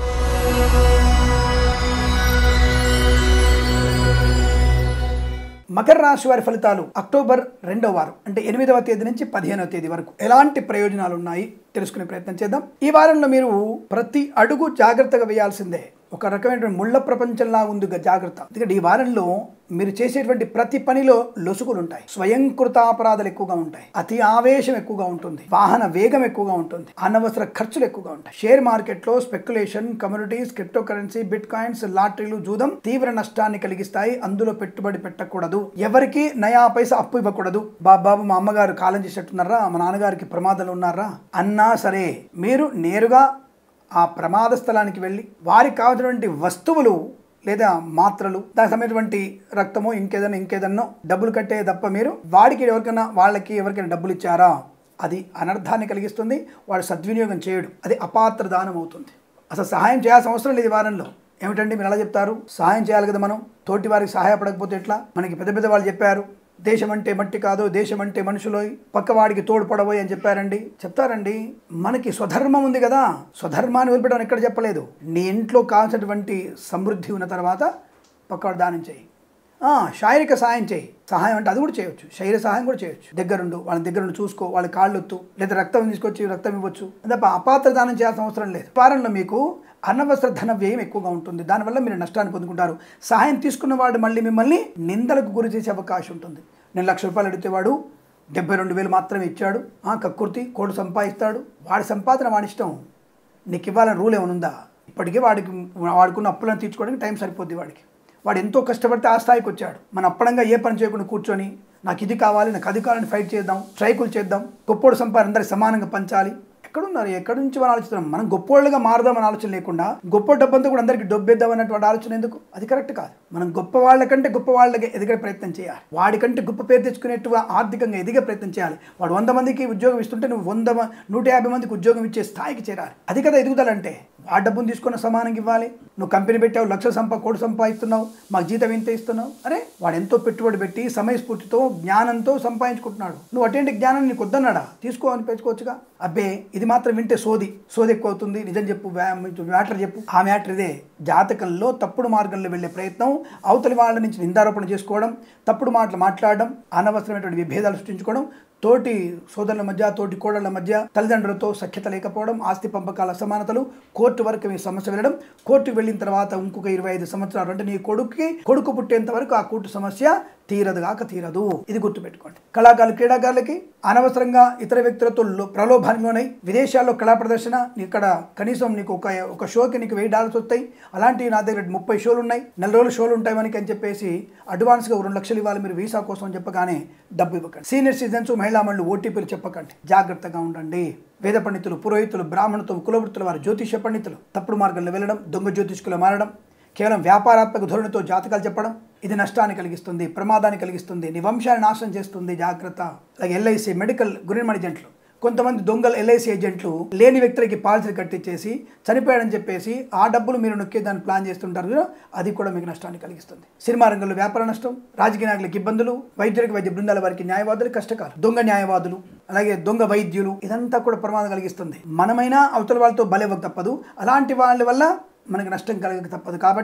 మకర రాశి వారి ఫలితాలు అక్టోబర్ రెండవ వారం అంటే ఎనిమిదవ తేదీ నుంచి పదిహేనవ తేదీ వరకు ఎలాంటి ప్రయోజనాలు ఉన్నాయి తెలుసుకునే ప్రయత్నం చేద్దాం ఈ వారంలో మీరు ప్రతి అడుగు జాగ్రత్తగా వేయాల్సిందే ఒక రకమైనటువంటి ముళ్ళ ప్రపంచంలా ఉంది గా జాగ్రత్త ఎందుకంటే ఈ వారంలో మీరు చేసేటువంటి ప్రతి పనిలో లొసుగులు ఉంటాయి స్వయంకృతాపరాధాలు ఎక్కువగా ఉంటాయి అతి ఆవేశం ఎక్కువగా ఉంటుంది వాహన వేగం ఎక్కువగా ఉంటుంది అనవసర ఖర్చులు ఎక్కువగా ఉంటాయి షేర్ మార్కెట్ లో speculation communities cryptocurrency bitcoins లాటరీలు జూదం తీవ్ర నష్టాన్ని కలిగిస్తాయి అందులో పెట్టుబడి పెట్టకూడదు ఎవరికి నయా పైసా అప్పు ఇవ్వకూడదు బాబాబు మా అమ్మగారు కాలం చేసేట్టున్నారా మా నాన్నగారికి ప్రమాదాలు ఉన్నారా అన్నా సరే మీరు నేరుగా ఆ ప్రమాద స్థలానికి వెళ్ళి వారికి కావాల్సినటువంటి వస్తువులు లేదా మాత్రలు దానికి సంబంధించినటువంటి రక్తమో ఇంకేదన్నా ఇంకేదన్నో డబ్బులు కట్టే తప్ప మీరు వాడికి ఎవరికైనా వాళ్ళకి ఎవరికైనా డబ్బులు ఇచ్చారా అది అనర్థాన్ని కలిగిస్తుంది వాడు సద్వినియోగం చేయడు అది అపాత్ర దానం అవుతుంది అసలు సహాయం చేయాల్సిన అవసరం లేదు ఈ వారంలో ఏమిటండి మీరు ఎలా చెప్తారు సహాయం చేయాలి కదా మనం తోటి వారికి సహాయపడకపోతే ఎట్లా మనకి పెద్ద పెద్ద వాళ్ళు చెప్పారు దేశం అంటే మట్టి కాదు దేశం అంటే మనుషులోయ్ పక్కవాడికి తోడ్పడబోయ్ అని చెప్పారండి చెప్తారండి మనకి స్వధర్మం ఉంది కదా స్వధర్మాన్ని వదిలిపెట్టడం ఎక్కడ చెప్పలేదు నీ ఇంట్లో కావాల్సినటువంటి సమృద్ధి ఉన్న తర్వాత పక్కవాడు దానం చేయి ఆ, శారీరక సహాయం చేయి సహాయం అంటే అది కూడా చేయొచ్చు శరీర సహాయం కూడా చేయొచ్చు దగ్గరుండు వాళ్ళ దగ్గరుండి చూసుకో వాళ్ళ కాళ్ళు ఒత్తు లేదా రక్తం తీసుకొచ్చి రక్తం ఇవ్వచ్చు తప్ప అపాత్ర దానం చేయాల్సిన అవసరం లేదు వారంలో మీకు అనవసర ధన వ్యయం ఎక్కువగా ఉంటుంది దానివల్ల మీరు నష్టాన్ని పొందుకుంటారు సహాయం తీసుకున్న వాడు మళ్ళీ మిమ్మల్ని నిందలకు గురి చేసే అవకాశం ఉంటుంది నేను లక్ష రూపాయలు అడిగితే వాడు డెబ్బై రెండు వేలు మాత్రమే ఇచ్చాడు ఆ కక్కుర్తి కోడు సంపాదిస్తాడు వాడి సంపాదన వాడి ఇష్టం నీకు ఇవ్వాలని రూల్ ఏమైనా ఉందా ఇప్పటికే వాడికి వాడుకున్న అప్పులను తీర్చుకోవడానికి టైం సరిపోద్ది వాడికి వాడు ఎంతో కష్టపడితే ఆ స్థాయికి వచ్చాడు మన అప్పడంగా ఏ పని చేయకుండా కూర్చొని నాకు ఇది కావాలి నాకు అది కావాలని ఫైట్ చేద్దాం స్ట్రైకులు చేద్దాం గొప్పోడు సంపాదన అందరికి సమానంగా పంచాలి ఎక్కడున్నారు ఎక్కడి నుంచి మనం ఆలోచిస్తున్నాం మనం గొప్పోళ్ళుగా మారదామని ఆలోచన లేకుండా గొప్ప డబ్బంతా కూడా అందరికీ డబ్బేద్దాం అన్నటువంటి ఆలోచన ఎందుకు అది కరెక్ట్ కాదు మనం గొప్ప వాళ్ళకంటే గొప్ప వాళ్ళకి ఎదిగే ప్రయత్నం చేయాలి వాడికంటే గొప్ప పేరు తెచ్చుకునేట్టు ఆర్థికంగా ఎదిగే ప్రయత్నం చేయాలి వాడు వంద మందికి ఉద్యోగం ఇస్తుంటే నువ్వు వంద మ- నూట యాభై మందికి ఉద్యోగం ఇచ్చే స్థాయికి చేరాలి అది కదా ఎదుగుదలంటే ఆ డబ్బును తీసుకున్న సమానంగా ఇవ్వాలి నువ్వు కంపెనీ పెట్టావు లక్ష సంపా కోటి సంపాదిస్తున్నావు మాకు జీతం ఎంత ఇస్తున్నావు అరే వాడు ఎంతో పెట్టుబడి పెట్టి సమయస్ఫూర్తితో జ్ఞానంతో సంపాదించుకుంటున్నాడు నువ్వు అటువంటి జ్ఞానం నీకు వద్దన్నాడా తీసుకో అని పెంచుకోవచ్చుగా అబ్బే ఇది మాత్రం వింటే సోది సోది ఎక్కువ అవుతుంది నిజం చెప్పు మ్యాటర్ చెప్పు ఆ మ్యాటర్ ఇదే జాతకంలో తప్పుడు మార్గంలో వెళ్ళే ప్రయత్నం అవతలి వాళ్ళ నుంచి నిందారోపణ చేసుకోవడం తప్పుడు మాటలు మాట్లాడడం అనవసరమైనటువంటి విభేదాలు సృష్టించుకోవడం తోటి సోదరుల మధ్య తోటి కోడళ్ల మధ్య తల్లిదండ్రులతో సఖ్యత లేకపోవడం ఆస్తి పంపకాల అసమానతలు కోర్టు వరకు మీ సమస్య వెళ్ళడం కోర్టుకు వెళ్ళిన తర్వాత ఇంకొక ఇరవై ఐదు సంవత్సరాలు అంటే నీ కొడుకుకి కొడుకు పుట్టేంత వరకు ఆ కోర్టు సమస్య తీరదు కాక తీరదు ఇది గుర్తుపెట్టుకోండి కళాకారులు క్రీడాకారులకి అనవసరంగా ఇతర వ్యక్తులతో లో- ప్రలోభానికి లోనై విదేశాల్లో కళా ప్రదర్శన ఇక్కడ కనీసం నీకు ఒక ఒక షోకి నీకు వెయ్యి డాలర్స్ వస్తాయి అలాంటివి నా దగ్గర ముప్పై షోలు ఉన్నాయి నెల రోజులు షోలు ఉంటాయి మనకి అని చెప్పేసి అడ్వాన్స్గా రెండు లక్షలు ఇవ్వాలి మీరు వీసా కోసం అని చెప్పగానే డబ్బు ఇవ్వకండి సీనియర్ సిటిజన్స్ మహిళా మండలి ఓటీపీలు చెప్పకండి జాగ్రత్తగా ఉండండి వేద పండితులు పురోహితులు బ్రాహ్మణులతో కులవృత్తుల వారు జ్యోతిష పండితులు తప్పుడు మార్గంలో వెళ్ళడం దొంగ జ్యోతిష్కులు మారడం కేవలం వ్యాపారాత్మక ధోరణితో జాతకాలు చెప్పడం ఇది నష్టాన్ని కలిగిస్తుంది ప్రమాదాన్ని కలిగిస్తుంది నీ వంశాన్ని నాశనం చేస్తుంది జాగ్రత్త అలాగే ఎల్ఐసి మెడికల్ గురిమణి ఏజెంట్లు కొంతమంది దొంగలు ఎల్ఐసి ఏజెంట్లు లేని వ్యక్తులకి పాలసీ కట్టించేసి చనిపోయాడని చెప్పేసి ఆ డబ్బులు మీరు నొక్కేదాన్ని ప్లాన్ చేస్తుంటారు కదా అది కూడా మీకు నష్టాన్ని కలిగిస్తుంది సినిమా రంగంలో వ్యాపార నష్టం రాజకీయ నాయకులకు ఇబ్బందులు వైద్యులకు వైద్య బృందాల వారికి న్యాయవాదులు కష్టకాలు దొంగ న్యాయవాదులు అలాగే దొంగ వైద్యులు ఇదంతా కూడా ప్రమాదం కలిగిస్తుంది మనమైనా అవతల వాళ్ళతో బలేవక తప్పదు అలాంటి వాళ్ళ వల్ల మనకి నష్టం కలగక తప్పదు కాబట్టి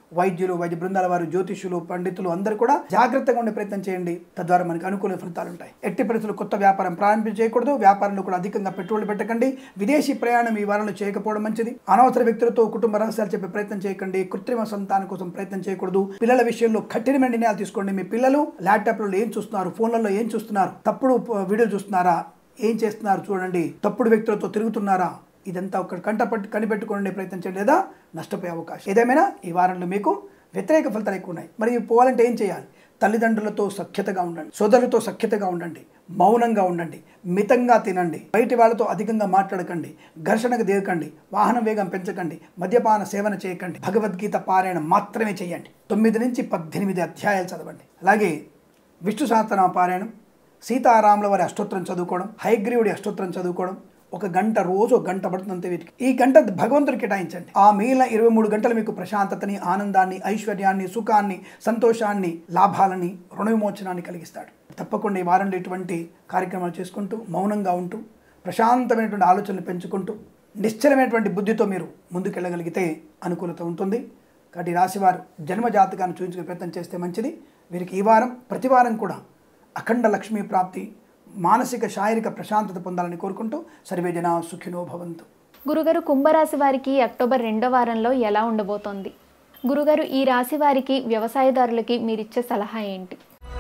వైద్యులు వైద్య బృందాల వారు జ్యోతిష్యులు పండితులు అందరూ కూడా జాగ్రత్తగా ఉండే ప్రయత్నం చేయండి తద్వారా మనకు అనుకూల ఫలితాలు ఉంటాయి ఎట్టి పరిస్థితులు కొత్త వ్యాపారం ప్రారంభం చేయకూడదు వ్యాపారంలో కూడా అధికంగా పెట్టుబడులు పెట్టకండి విదేశీ ప్రయాణం ఈ వారంలో చేయకపోవడం మంచిది అనవసర వ్యక్తులతో కుటుంబ రహస్యాలు చెప్పే ప్రయత్నం చేయకండి కృత్రిమ సంతానం కోసం ప్రయత్నం చేయకూడదు పిల్లల విషయంలో కఠినమైన నిర్ణయాలు తీసుకోండి మీ పిల్లలు ల్యాప్టాప్లలో ఏం చూస్తున్నారు ఫోన్లలో ఏం చూస్తున్నారు తప్పుడు ప- వీడియోలు చూస్తున్నారా ఏం చేస్తున్నారు చూడండి తప్పుడు వ్యక్తులతో తిరుగుతున్నారా ఇదంతా ఒక కంట పట్టి కనిపెట్టుకునే ప్రయత్నం చేయండి లేదా నష్టపోయే అవకాశం ఏదేమైనా ఈ వారంలో మీకు వ్యతిరేక ఫలితాలు ఎక్కువ ఉన్నాయి మరి ఇవి పోవాలంటే ఏం చేయాలి తల్లిదండ్రులతో సఖ్యతగా ఉండండి సోదరులతో సఖ్యతగా ఉండండి మౌనంగా ఉండండి మితంగా తినండి బయటి వాళ్ళతో అధికంగా మాట్లాడకండి ఘర్షణకు దిగకండి వాహన వేగం పెంచకండి మద్యపాన సేవన చేయకండి భగవద్గీత పారాయణం మాత్రమే చేయండి తొమ్మిది నుంచి పద్దెనిమిది అధ్యాయాలు చదవండి అలాగే విష్ణు సహస్రనామ పారాయణం సీతారాముల వారి అష్టోత్తరం చదువుకోవడం హైగ్రీవుడి అష్టోత్తరం చదువుకోవడం ఒక గంట రోజు ఒక గంట పడుతుంది అంతే వీటికి ఈ గంట భగవంతుడికి కేటాయించండి ఆ మిగిలిన ఇరవై మూడు గంటలు మీకు ప్రశాంతతని ఆనందాన్ని ఐశ్వర్యాన్ని సుఖాన్ని సంతోషాన్ని లాభాలని రుణ విమోచనాన్ని కలిగిస్తాడు తప్పకుండా ఈ వారంలో ఇటువంటి కార్యక్రమాలు చేసుకుంటూ మౌనంగా ఉంటూ ప్రశాంతమైనటువంటి ఆలోచనలు పెంచుకుంటూ నిశ్చలమైనటువంటి బుద్ధితో మీరు ముందుకెళ్ళగలిగితే అనుకూలత ఉంటుంది కాబట్టి ఈ రాశివారు జన్మ జాతకాన్ని చూపించుకునే ప్రయత్నం చేస్తే మంచిది వీరికి ఈ వారం ప్రతి వారం కూడా అఖండ లక్ష్మీ ప్రాప్తి మానసిక శారీరక ప్రశాంతత పొందాలని కోరుకుంటూ సర్వే జన సుఖినో భవంతు గురుగారు కుంభరాశి వారికి అక్టోబర్ రెండో వారంలో ఎలా ఉండబోతోంది గురుగారు ఈ రాశి వారికి వ్యవసాయదారులకి మీరిచ్చే సలహా ఏంటి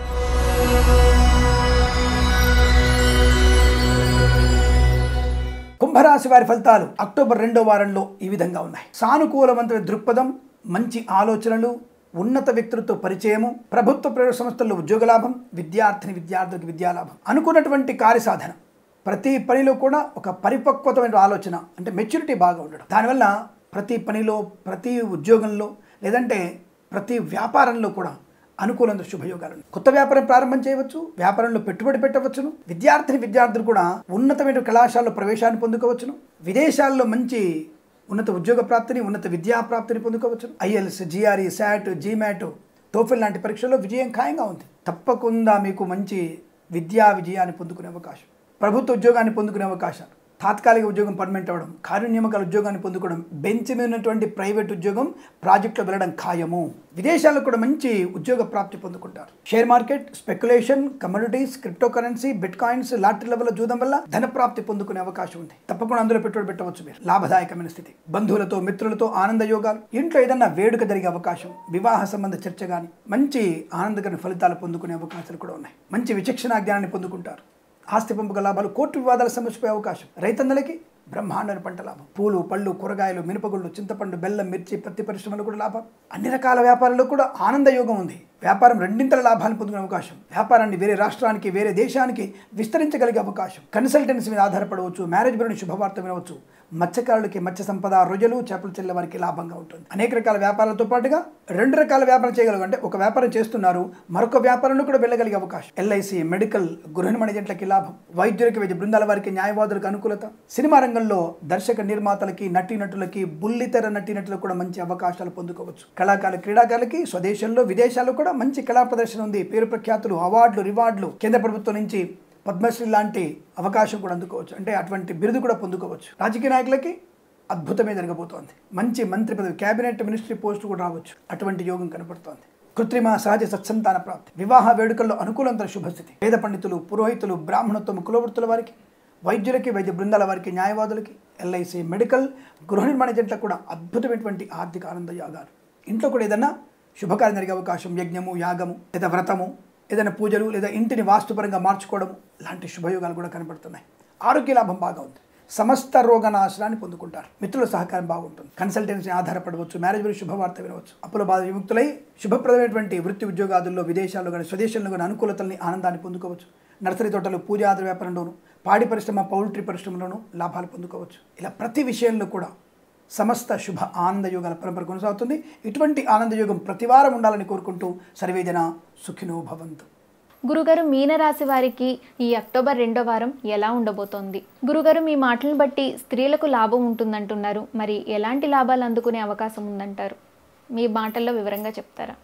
కుంభరాశి వారి ఫలితాలు అక్టోబర్ రెండో వారంలో ఈ విధంగా ఉన్నాయి సానుకూలవంతమైన దృక్పథం మంచి ఆలోచనలు ఉన్నత వ్యక్తులతో పరిచయము ప్రభుత్వ ప్రైవేట్ సంస్థల్లో ఉద్యోగ లాభం విద్యార్థిని విద్యార్థులకు విద్యాలాభం అనుకున్నటువంటి కార్యసాధన ప్రతి పనిలో కూడా ఒక పరిపక్వతమైన ఆలోచన అంటే మెచ్యూరిటీ బాగా ఉండడం దానివల్ల ప్రతి పనిలో ప్రతి ఉద్యోగంలో లేదంటే ప్రతి వ్యాపారంలో కూడా అనుకూలంగా శుభయోగాలు ఉన్నాయి. కొత్త వ్యాపారం ప్రారంభం చేయవచ్చు వ్యాపారంలో పెట్టుబడి పెట్టవచ్చును విద్యార్థిని విద్యార్థులు కూడా ఉన్నతమైన కళాశాలలో ప్రవేశాన్ని పొందుకోవచ్చును విదేశాల్లో మంచి ఉన్నత ఉద్యోగ ప్రాప్తిని ఉన్నత విద్యా ప్రాప్తిని పొందుకోవచ్చును IELTS GRE SAT GMAT TOEFL లాంటి పరీక్షల్లో విజయం ఖాయంగా ఉంది తప్పకుండా మీకు మంచి విద్యా విజయాన్ని పొందుకునే అవకాశం ప్రభుత్వ ఉద్యోగాన్ని పొందుకునే అవకాశం తాత్కాలిక ఉద్యోగం పర్మనెంట్ అవ్వడం కార్యనియామకాల ఉద్యోగాన్ని పొందుకోవడం బెంచ్ మీద ఉన్నటువంటి ప్రైవేట్ ఉద్యోగం ప్రాజెక్టులో వెళ్ళడం ఖాయము విదేశాల్లో కూడా మంచి ఉద్యోగ ప్రాప్తి పొందుకుంటారు share market speculation commodities cryptocurrency bitcoins lottery level జూదం వల్ల ధన ప్రాప్తి పొందుకునే అవకాశం ఉంది తప్పకుండా అందులో పెట్టుబడి పెట్టవచ్చు మీరు లాభదాయకమైన స్థితి బంధువులతో మిత్రులతో ఆనంద యోగాలు ఇంట్లో ఏదన్నా వేడుక జరిగే అవకాశం వివాహ సంబంధ చర్చ కానీ మంచి ఆనందకరమైన ఫలితాలు పొందుకునే అవకాశాలు కూడా ఉన్నాయి మంచి విచక్షణ జ్ఞానాన్ని పొందుకుంటారు ఆస్తి పంపక లాభాలు కోర్టు వివాదాల సమస్యపై అవకాశం రైతన్నలకి బ్రహ్మాండమైన పంట లాభం పూలు పళ్ళు కూరగాయలు మినపగుళ్ళు చింతపండు బెల్లం మిర్చి పత్తి పరిశ్రమలు కూడా లాభం అన్ని రకాల వ్యాపారాల్లో కూడా ఆనంద యోగం ఉంది వ్యాపారం రెండింతల లాభాలను పొందుకునే అవకాశం వ్యాపారాన్ని వేరే రాష్ట్రానికి వేరే దేశానికి విస్తరించగలిగే అవకాశం కన్సల్టెన్సీ మీద ఆధారపడవచ్చు మ్యారేజ్ బ్యూరోని శుభవార్త వినవచ్చు మత్స్యకారులకి మత్స్య సంపద రొయ్యలు చేపలు చెల్లె వారికి లాభంగా ఉంటుంది అనేక రకాల వ్యాపారాలతో పాటుగా రెండు రకాల వ్యాపారం చేయగలరు అంటే ఒక వ్యాపారం చేస్తున్నారు మరొక వ్యాపారంలో కూడా వెళ్ళగలిగే అవకాశం ఎల్ఐసి మెడికల్ గృహ మణిజెంట్లకి లాభం వైద్యులకి వైద్య బృందాల వారికి న్యాయవాదులకు అనుకూలత సినిమా రంగంలో దర్శక నిర్మాతలకి నటీనటులకి బుల్లితెర నటీనటులకు కూడా మంచి అవకాశాలు పొందుకోవచ్చు కళాకారులు క్రీడాకారులకి స్వదేశంలో విదేశాల్లో కూడా మంచి కళా ప్రదర్శన ఉంది పేరు ప్రఖ్యాతులు అవార్డులు రివార్డులు కేంద్ర ప్రభుత్వం నుంచి పద్మశ్రీ లాంటి అవకాశం కూడా అందుకోవచ్చు అంటే అటువంటి బిరుదు కూడా పొందుకోవచ్చు రాజకీయ నాయకులకి అద్భుతమే జరగబోతోంది మంచి మంత్రి పదవి కేబినెట్ మినిస్ట్రీ పోస్ట్ కూడా రావచ్చు అటువంటి యోగం కనపడుతోంది కృత్రిమ సహజ సత్సంతాన ప్రాప్తి వివాహ వేడుకల్లో అనుకూలంత శుభస్థితి వేద పండితులు పురోహితులు బ్రాహ్మణత్వం కులవృత్తుల వారికి వైద్యులకి వైద్య బృందాల వారికి న్యాయవాదులకి ఎల్ఐసి మెడికల్ గృహ నిర్మాణ జంటలకు కూడా అద్భుతమైనటువంటి ఆర్థిక ఆనంద యాగాలు ఇంట్లో కూడా ఏదన్నా శుభకార్యం జరిగే అవకాశం యజ్ఞము యాగము లేదా వ్రతము ఏదైనా పూజలు లేదా ఇంటిని వాస్తుపరంగా మార్చుకోవడం లాంటి శుభయోగాలు కూడా కనబడుతున్నాయి ఆరోగ్య లాభం బాగా ఉంది సమస్త రోగ నాశనాన్ని పొందుకుంటారు మిత్రుల సహకారం బాగుంటుంది కన్సల్టెన్సీ ఆధారపడవచ్చు మ్యారేజ్ గురించి శుభవార్త వినవచ్చు అప్పుల బాధ విముక్తులై శుభప్రదమైనటువంటి వృత్తి ఉద్యోగాదుల్లో విదేశాల్లో కానీ స్వదేశంలో కానీ అనుకూలతల్ని ఆనందాన్ని పొందుకోవచ్చు నర్సరీ తోటలు పూజాద్ర వ్యాపారంలోను పాడి పరిశ్రమ పౌల్ట్రీ పరిశ్రమలోనూ లాభాలు పొందుకోవచ్చు ఇలా ప్రతి విషయంలో కూడా సమస్త శుభ ఆనందయోగాల పరంపర కొనసాగుతుంది ఇటువంటి ఆనందయోగం ప్రతివారం ఉండాలని కోరుకుంటూ సర్వేజన సుఖినో భవంతు గురుగారు మీనరాశి వారికి ఈ అక్టోబర్ రెండో వారం ఎలా ఉండబోతోంది గురుగారు మీ మాటలను బట్టి స్త్రీలకు లాభం ఉంటుందంటున్నారు మరి ఎలాంటి లాభాలు అందుకునే అవకాశం ఉందంటారు మీ మాటల్లో వివరంగా చెప్తారా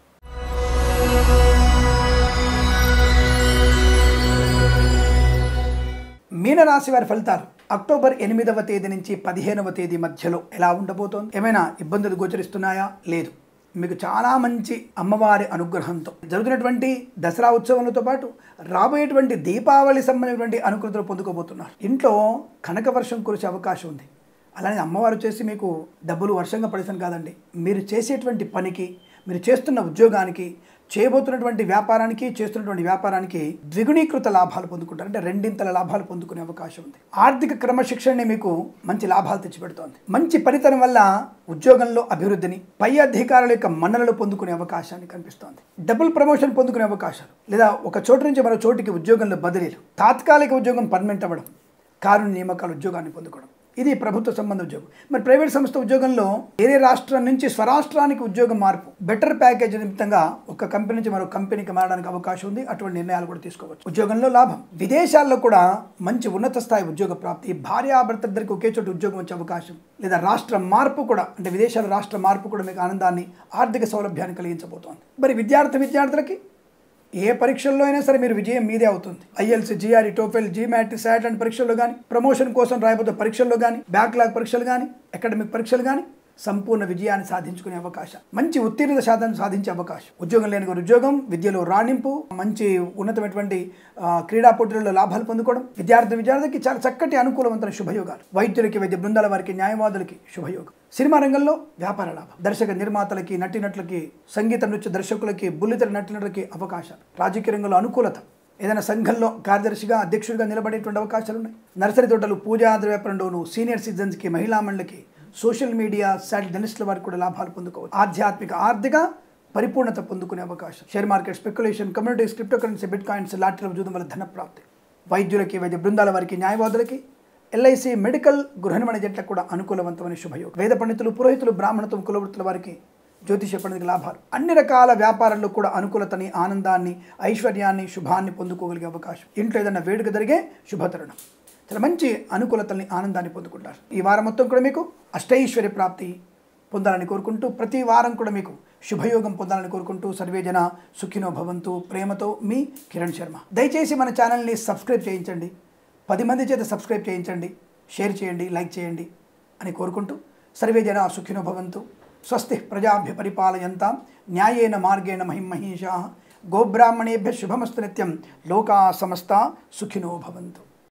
మీనరాశి వారి ఫలితాలు అక్టోబర్ ఎనిమిదవ తేదీ నుంచి పదిహేనవ తేదీ మధ్యలో ఎలా ఉండబోతోంది ఏమైనా ఇబ్బందులు గోచరిస్తున్నాయా లేదు మీకు చాలా మంచి అమ్మవారి అనుగ్రహంతో జరుగుతున్నటువంటి దసరా ఉత్సవాలతో పాటు రాబోయేటువంటి దీపావళి సంబంధించినటువంటి అనుకూలతలు పొందుకోబోతున్నారు ఇంట్లో కనక వర్షం కురిసే అవకాశం ఉంది అలానే అమ్మవారు చేసి మీకు డబ్బులు వర్షంగా పడేసాను కాదండి మీరు చేసేటువంటి పనికి మీరు చేస్తున్న ఉద్యోగానికి చేయబోతున్నటువంటి వ్యాపారానికి చేస్తున్నటువంటి వ్యాపారానికి ద్విగుణీకృత లాభాలు పొందుకుంటారు అంటే రెండింతల లాభాలు పొందుకునే అవకాశం ఉంది ఆర్థిక క్రమశిక్షణని మీకు మంచి లాభాలు తెచ్చిపెడుతోంది మంచి పనితనం వల్ల ఉద్యోగంలో అభివృద్ధిని పై అధికారుల యొక్క మన్ననలు పొందుకునే అవకాశాన్ని కనిపిస్తోంది డబుల్ ప్రమోషన్ పొందుకునే అవకాశాలు లేదా ఒక చోటు నుంచి మరో చోటికి ఉద్యోగంలో బదిలీలు తాత్కాలిక ఉద్యోగం పర్మనెంట్ అవ్వడం కారుణ్య నియామకాల ఉద్యోగాన్ని పొందుకోవడం ఇది ప్రభుత్వ సంబంధ ఉద్యోగం మరి ప్రైవేట్ సంస్థ ఉద్యోగంలో వేరే రాష్ట్రం నుంచి స్వరాష్ట్రానికి ఉద్యోగం మార్పు బెటర్ ప్యాకేజ్ నిమిత్తంగా ఒక కంపెనీ నుంచి మరో కంపెనీకి మారడానికి అవకాశం ఉంది అటువంటి నిర్ణయాలు కూడా తీసుకోవచ్చు ఉద్యోగంలో లాభం విదేశాల్లో కూడా మంచి ఉన్నత స్థాయి ఉద్యోగ ప్రాప్తి భార్యాభర్తలిద్దరికి ఒకే చోట ఉద్యోగం వచ్చే అవకాశం లేదా రాష్ట్ర మార్పు కూడా అంటే విదేశాల రాష్ట్ర మార్పు కూడా మీకు ఆనందాన్ని ఆర్థిక సౌలభ్యాన్ని కలిగించబోతోంది మరి విద్యార్థి విద్యార్థులకి ఏ పరీక్షల్లో అయినా సరే మీరు విజయం మీదే అవుతుంది IELTS GRE TOEFL GMAT SAT and పరీక్షల్లో కానీ ప్రమోషన్ కోసం రాయబోతున్న పరీక్షల్లో కానీ బ్యాక్లాగ్ పరీక్షలు కానీ అకాడమిక్ పరీక్షలు కానీ సంపూర్ణ విజయాన్ని సాధించుకునే అవకాశం మంచి ఉత్తీర్ణత శాతం సాధించే అవకాశం ఉద్యోగం లేని వారు ఉద్యోగం విద్యలో రాణింపు మంచి ఉన్నతమైనటువంటి ఆ, క్రీడా పోటీలలో లాభాలు పొందుకోవడం విద్యార్థి విద్యార్థికి చాలా చక్కటి అనుకూలవంతమైన శుభయోగాలు వైద్యులకి వైద్య బృందాల వారికి న్యాయవాదులకి శుభయోగం సినిమా రంగంలో వ్యాపార లాభం దర్శక నిర్మాతలకి నటీనటులకి సంగీత నృత్య దర్శకులకి బుల్లితెర నటీనటులకి అవకాశాలు రాజకీయ రంగంలో అనుకూలత ఏదైనా సంఘంలో కార్యదర్శిగా అధ్యక్షుడిగా నిలబడేటువంటి అవకాశాలు ఉన్నాయి నర్సరీ తోటలు పూజా ద్రవ్యాపారంలోను సీనియర్ సిటిజన్స్కి మహిళా మండలికి సోషల్ మీడియా సైడ్ జర్నలిస్టుల వారికి కూడా లాభాలు పొందుకోవచ్చు ఆధ్యాత్మిక ఆర్థిక పరిపూర్ణత పొందుకునే అవకాశం share market speculation communities cryptocurrency bitcoins లాటరీల జూదం వల్ల ధన ప్రాప్తి వైద్యులకి వైద్య బృందాల వారికి న్యాయవాదులకి ఎల్ఐసి మెడికల్ గృహ నిర్మాణ జట్లకు కూడా అనుకూలవంతమైన శుభయోగం వేద పండితులు పురోహితులు బ్రాహ్మణత్వం కులవృత్తుల వారికి జ్యోతిష పండితుల లాభాలు అన్ని రకాల వ్యాపారాల్లో కూడా అనుకూలతని ఆనందాన్ని ఐశ్వర్యాన్ని శుభాన్ని పొందుకోగలిగే అవకాశం ఇంట్లో ఏదైనా వేడుక జరిగే శుభతరుణం చాలా మంచి అనుకూలతల్ని ఆనందాన్ని పొందుకుంటారు ఈ వారం మొత్తం కూడా మీకు అష్టైశ్వర్య ప్రాప్తి పొందాలని కోరుకుంటూ ప్రతి వారం కూడా మీకు శుభయోగం పొందాలని కోరుకుంటూ సర్వేజన సుఖినో భవంతు ప్రేమతో మీ కిరణ్ శర్మ దయచేసి మన ఛానల్ని సబ్స్క్రైబ్ చేయించండి పది మంది చేత సబ్స్క్రైబ్ చేయించండి షేర్ చేయండి లైక్ చేయండి అని కోరుకుంటూ సర్వేజన సుఖినో భవంతు స్వస్తి ప్రజాభ్య పరిపాలయంతాం న్యాయేన మార్గేణ మహిమహీషా గోబ్రాహ్మణేభ్య శుభమస్తు నిత్యం లోకా సమస్త సుఖినో భవంతు